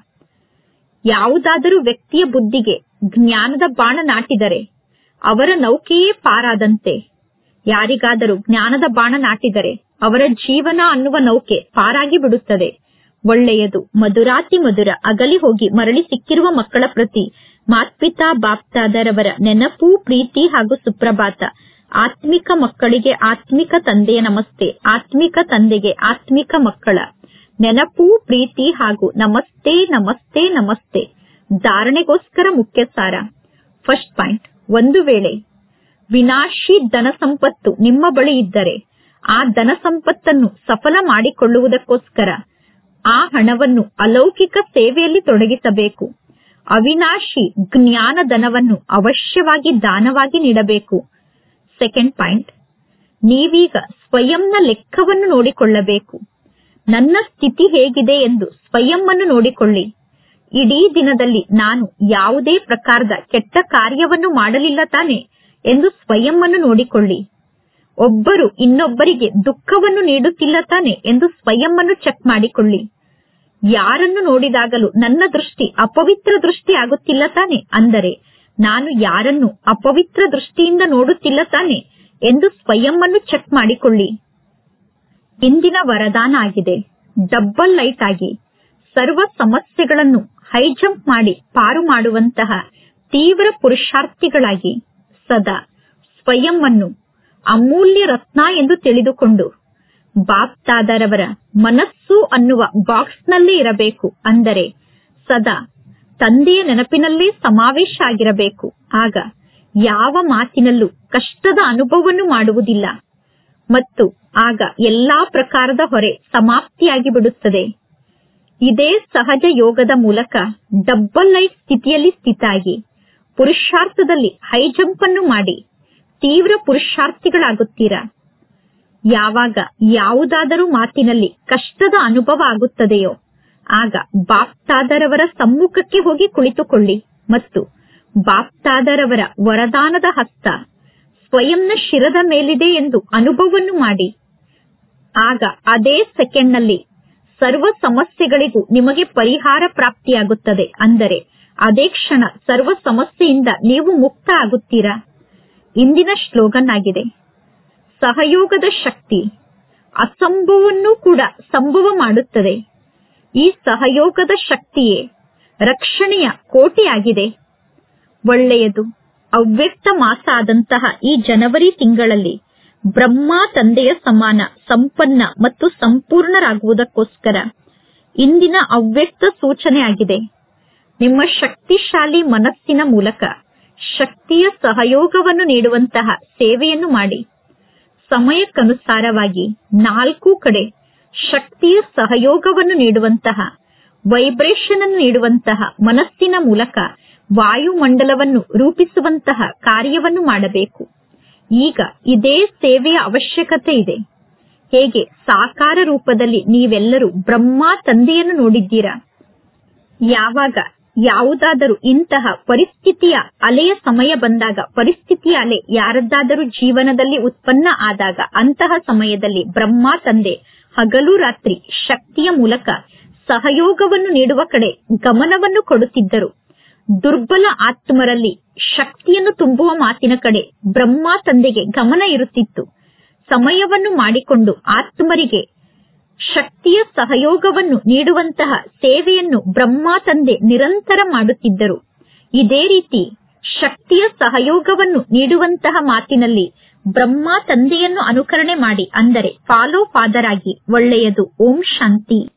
ಯಾವುದಾದರೂ ವ್ಯಕ್ತಿಯ ಬುದ್ಧಿಗೆ ಜ್ಞಾನದ ಬಾಣ ನಾಟಿದರೆ ಅವರ ನೌಕೆಯೇ ಪಾರಾದಂತೆ ಯಾರಿಗಾದರೂ ಜ್ಞಾನದ ಬಾಣ ನಾಟಿದರೆ ಅವರ ಜೀವನ ಅನ್ನುವ ನೌಕೆ ಪಾರಾಗಿ ಬಿಡುತ್ತದೆ ಒಳ್ಳೆಯದು ಮಧುರಾತಿ ಮಧುರ ಅಗಲಿ ಹೋಗಿ ಮರಳಿ ಸಿಕ್ಕಿರುವ ಮಕ್ಕಳ ಪ್ರತಿ ಮಾತ್ಪಿತಾ ಬಾಪ್ತಾದರವರ ನೆನಪು ಪ್ರೀತಿ ಹಾಗೂ ಸುಪ್ರಭಾತ ಆತ್ಮಿಕ ಮಕ್ಕಳಿಗೆ ಆತ್ಮಿಕ ತಂದೆಯ ನಮಸ್ತೆ ಆತ್ಮಿಕ ತಂದೆಗೆ ಆತ್ಮಿಕ ಮಕ್ಕಳ ನೆನಪು ಪ್ರೀತಿ ಹಾಗೂ ನಮಸ್ತೆ ನಮಸ್ತೆ ನಮಸ್ತೆ ಧಾರಣೆಗೋಸ್ಕರ ಮುಖ್ಯ ಸಾರ ಫಸ್ಟ್ ಪಾಯಿಂಟ್ ಒಂದು ವೇಳೆ ವಿನಾಶಿ ಧನ ಸಂಪತ್ತು ನಿಮ್ಮ ಬಳಿ ಇದ್ದರೆ ಆ ಧನ ಸಂಪತ್ತನ್ನು ಸಫಲ ಮಾಡಿಕೊಳ್ಳುವುದಕ್ಕೋಸ್ಕರ ಆ ಹಣವನ್ನು ಅಲೌಕಿಕ ಸೇವೆಯಲ್ಲಿ ತೊಡಗಿಸಬೇಕು ಅವಿನಾಶಿ ಜ್ಞಾನ ಧನವನ್ನು ಅವಶ್ಯವಾಗಿ ದಾನವಾಗಿ ನೀಡಬೇಕು ಸೆಕೆಂಡ್ ಪಾಯಿಂಟ್ ನೀವೀಗ ಸ್ವಯಂನ ಲೆಕ್ಕವನ್ನು ನೋಡಿಕೊಳ್ಳಬೇಕು ನನ್ನ ಸ್ಥಿತಿ ಹೇಗಿದೆ ಎಂದು ಸ್ವಯಂ ಅನ್ನು ನೋಡಿಕೊಳ್ಳಿ ಇಡೀ ದಿನದಲ್ಲಿ ನಾನು ಯಾವುದೇ ಪ್ರಕಾರದ ಕೆಟ್ಟ ಕಾರ್ಯವನ್ನು ಮಾಡಲಿಲ್ಲ ತಾನೆ ಎಂದು ಸ್ವಯಂ ಅನ್ನು ನೋಡಿಕೊಳ್ಳಿ ಒಬ್ಬರು ಇನ್ನೊಬ್ಬರಿಗೆ ದುಃಖವನ್ನು ನೀಡುತ್ತಿಲ್ಲ ತಾನೆ ಎಂದು ಸ್ವಯಂ ಅನ್ನು ಚೆಕ್ ಮಾಡಿಕೊಳ್ಳಿ ಯಾರನ್ನು ನೋಡಿದಾಗಲೂ ನನ್ನ ದೃಷ್ಟಿ ಅಪವಿತ್ರ ದೃಷ್ಟಿ ಆಗುತ್ತಿಲ್ಲ ತಾನೆ ಅಂದರೆ ನಾನು ಯಾರನ್ನು ಅಪವಿತ್ರ ದೃಷ್ಟಿಯಿಂದ ನೋಡುತ್ತಿಲ್ಲ ತಾನೆ ಎಂದು ಸ್ವಯಂ ಅನ್ನು ಚೆಕ್ ಮಾಡಿಕೊಳ್ಳಿ ಇಂದಿನ ವರದಾನ ಆಗಿದೆ ಡಬ್ಬಲ್ ಲೈಟ್ ಆಗಿ ಸರ್ವ ಸಮಸ್ಯೆಗಳನ್ನು ಹೈಜಂಪ್ ಮಾಡಿ ಪಾರು ಮಾಡುವಂತಹ ತೀವ್ರ ಪುರುಷಾರ್ಥಿಗಳಾಗಿ ಸದಾ ಸ್ವಯಂ ಅನ್ನು ಅಮೂಲ್ಯ ರತ್ನ ಎಂದು ತಿಳಿದುಕೊಂಡು ಬಾಪ್ತಾದರವರ ಮನಸ್ಸು ಅನ್ನುವ ಬಾಕ್ಸ್ನಲ್ಲಿ ಇರಬೇಕು ಅಂದರೆ ಸದಾ ತಂದೆಯ ನೆನಪಿನಲ್ಲೇ ಸಮಾವೇಶ ಆಗಿರಬೇಕು ಆಗ ಯಾವ ಮಾತಿನಲ್ಲೂ ಕಷ್ಟದ ಅನುಭವವನ್ನು ಮಾಡುವುದಿಲ್ಲ ಮತ್ತು ಆಗ ಎಲ್ಲಾ ಪ್ರಕಾರದ ಹೊರೆ ಸಮಾಪ್ತಿಯಾಗಿ ಬಿಡುತ್ತದೆ ಇದೇ ಸಹಜ ಯೋಗದ ಮೂಲಕ ಡಬ್ಬಲ್ ಲೈಟ್ ಸ್ಥಿತಿಯಲ್ಲಿ ಸ್ಥಿತಾಗಿ ಪುರುಷಾರ್ಥದಲ್ಲಿ ಹೈ ಜಂಪ್ ಅನ್ನು ಮಾಡಿ ತೀವ್ರ ಪುರುಷಾರ್ಥಿಗಳಾಗುತ್ತೀರಾ ಯಾವಾಗ ಯಾವುದಾದರೂ ಮಾತಿನಲ್ಲಿ ಕಷ್ಟದ ಅನುಭವ ಆಗುತ್ತದೆಯೋ ಆಗ ಬಾಪ್ತಾದರವರ ಸಮ್ಮುಖಕ್ಕೆ ಹೋಗಿ ಕುಳಿತುಕೊಳ್ಳಿ ಮತ್ತು ಬಾಪ್ತಾದರವರ ವರದಾನದ ಹಸ್ತ ಸ್ವಯಂನ ಶಿರದ ಮೇಲಿದೆ ಎಂದು ಅನುಭವವನ್ನು ಮಾಡಿ ಆಗ ಅದೇ ಸೆಕೆಂಡ್ನಲ್ಲಿ ಸರ್ವ ಸಮಸ್ಯೆಗಳಿಗೂ ನಿಮಗೆ ಪರಿಹಾರ ಪ್ರಾಪ್ತಿಯಾಗುತ್ತದೆ ಅಂದರೆ ಅದೇ ಕ್ಷಣ ಸರ್ವ ಸಮಸ್ಯೆಯಿಂದ ನೀವು ಮುಕ್ತ ಆಗುತ್ತೀರಾ ಇಂದಿನ ಶ್ಲೋಗನ್ ಆಗಿದೆ ಸಹಯೋಗದ ಶಕ್ತಿ ಅಸಂಭವವನ್ನು ಕೂಡ ಸಂಭವ ಮಾಡುತ್ತದೆ ಈ ಸಹಯೋಗದ ಶಕ್ತಿಯೇ ರಕ್ಷಣೆಯ ಕೋಟೆಯಾಗಿದೆ ಒಳ್ಳೆಯದು ಅವ್ಯಕ್ತ ಮಾಸ ಆದಂತಹ ಈ ಜನವರಿ ತಿಂಗಳಲ್ಲಿ ಬ್ರಹ್ಮ ತಂದೆಯ ಸಮಾನ ಸಂಪನ್ನ ಮತ್ತು ಸಂಪೂರ್ಣರಾಗುವುದಕ್ಕೋಸ್ಕರ ಇಂದಿನ ಅವ್ಯಕ್ತ ಸೂಚನೆ ಆಗಿದೆ ನಿಮ್ಮ ಶಕ್ತಿಶಾಲಿ ಮನಸ್ಸಿನ ಮೂಲಕ ಶಕ್ತಿಯ ಸಹಯೋಗವನ್ನು ನೀಡುವಂತಹ ಸೇವೆಯನ್ನು ಮಾಡಿ ಸಮಯಕ್ಕನುಸಾರವಾಗಿ ನಾಲ್ಕು ಕಡೆ ಶಕ್ತಿಯ ಸಹಯೋಗವನ್ನು ನೀಡುವಂತಹ ವೈಬ್ರೇಷನ್ ಅನ್ನು ನೀಡುವಂತಹ ಮನಸ್ಸಿನ ಮೂಲಕ ವಾಯುಮಂಡಲವನ್ನು ರೂಪಿಸುವಂತಹ ಕಾರ್ಯವನ್ನು ಮಾಡಬೇಕು ಈಗ ಇದೇ ಸೇವೆಯ ಅವಶ್ಯಕತೆ ಇದೆ ಹೇಗೆ ಸಾಕಾರ ರೂಪದಲ್ಲಿ ನೀವೆಲ್ಲರೂ ಬ್ರಹ್ಮ ತಂದೆಯನ್ನು ನೋಡಿದ್ದೀರಾ ಯಾವಾಗ ಯಾವುದಾದರೂ ಇಂತಹ ಪರಿಸ್ಥಿತಿಯ ಅಲೆಯ ಸಮಯ ಬಂದಾಗ ಪರಿಸ್ಥಿತಿಯ ಅಲೆ ಯಾರದ್ದಾದರೂ ಜೀವನದಲ್ಲಿ ಉತ್ಪನ್ನ ಆದಾಗ ಅಂತಹ ಸಮಯದಲ್ಲಿ ಬ್ರಹ್ಮ ತಂದೆ ಹಗಲು ರಾತ್ರಿ ಶಕ್ತಿಯ ಮೂಲಕ ಸಹಯೋಗವನ್ನು ನೀಡುವ ಕಡೆ ಗಮನವನ್ನು ಕೊಡುತ್ತಿದ್ದರು ದುರ್ಬಲ ಆತ್ಮರಲ್ಲಿ ಶಕ್ತಿಯನ್ನು ತುಂಬುವ ಮಾತಿನ ಕಡೆ ಬ್ರಹ್ಮ ತಂದೆಗೆ ಗಮನ ಇರುತ್ತಿತ್ತು ಸಮಯವನ್ನು ಮಾಡಿಕೊಂಡು ಆತ್ಮರಿಗೆ ಶಕ್ತಿಯ ಸಹಯೋಗವನ್ನು ನೀಡುವಂತಹ ಸೇವೆಯನ್ನು ಬ್ರಹ್ಮ ತಂದೆ ನಿರಂತರ ಮಾಡುತ್ತಿದ್ದರು ಇದೇ ರೀತಿ ಶಕ್ತಿಯ ಸಹಯೋಗವನ್ನು ನೀಡುವಂತಹ ಮಾತಿನಲ್ಲಿ ಬ್ರಹ್ಮ ತಂದೆಯನ್ನು ಅನುಕರಣೆ ಮಾಡಿ ಅಂದರೆ ಫಾಲೋ ಫಾದರ್ ಆಗಿ ಒಳ್ಳೆಯದು ಓಂ ಶಾಂತಿ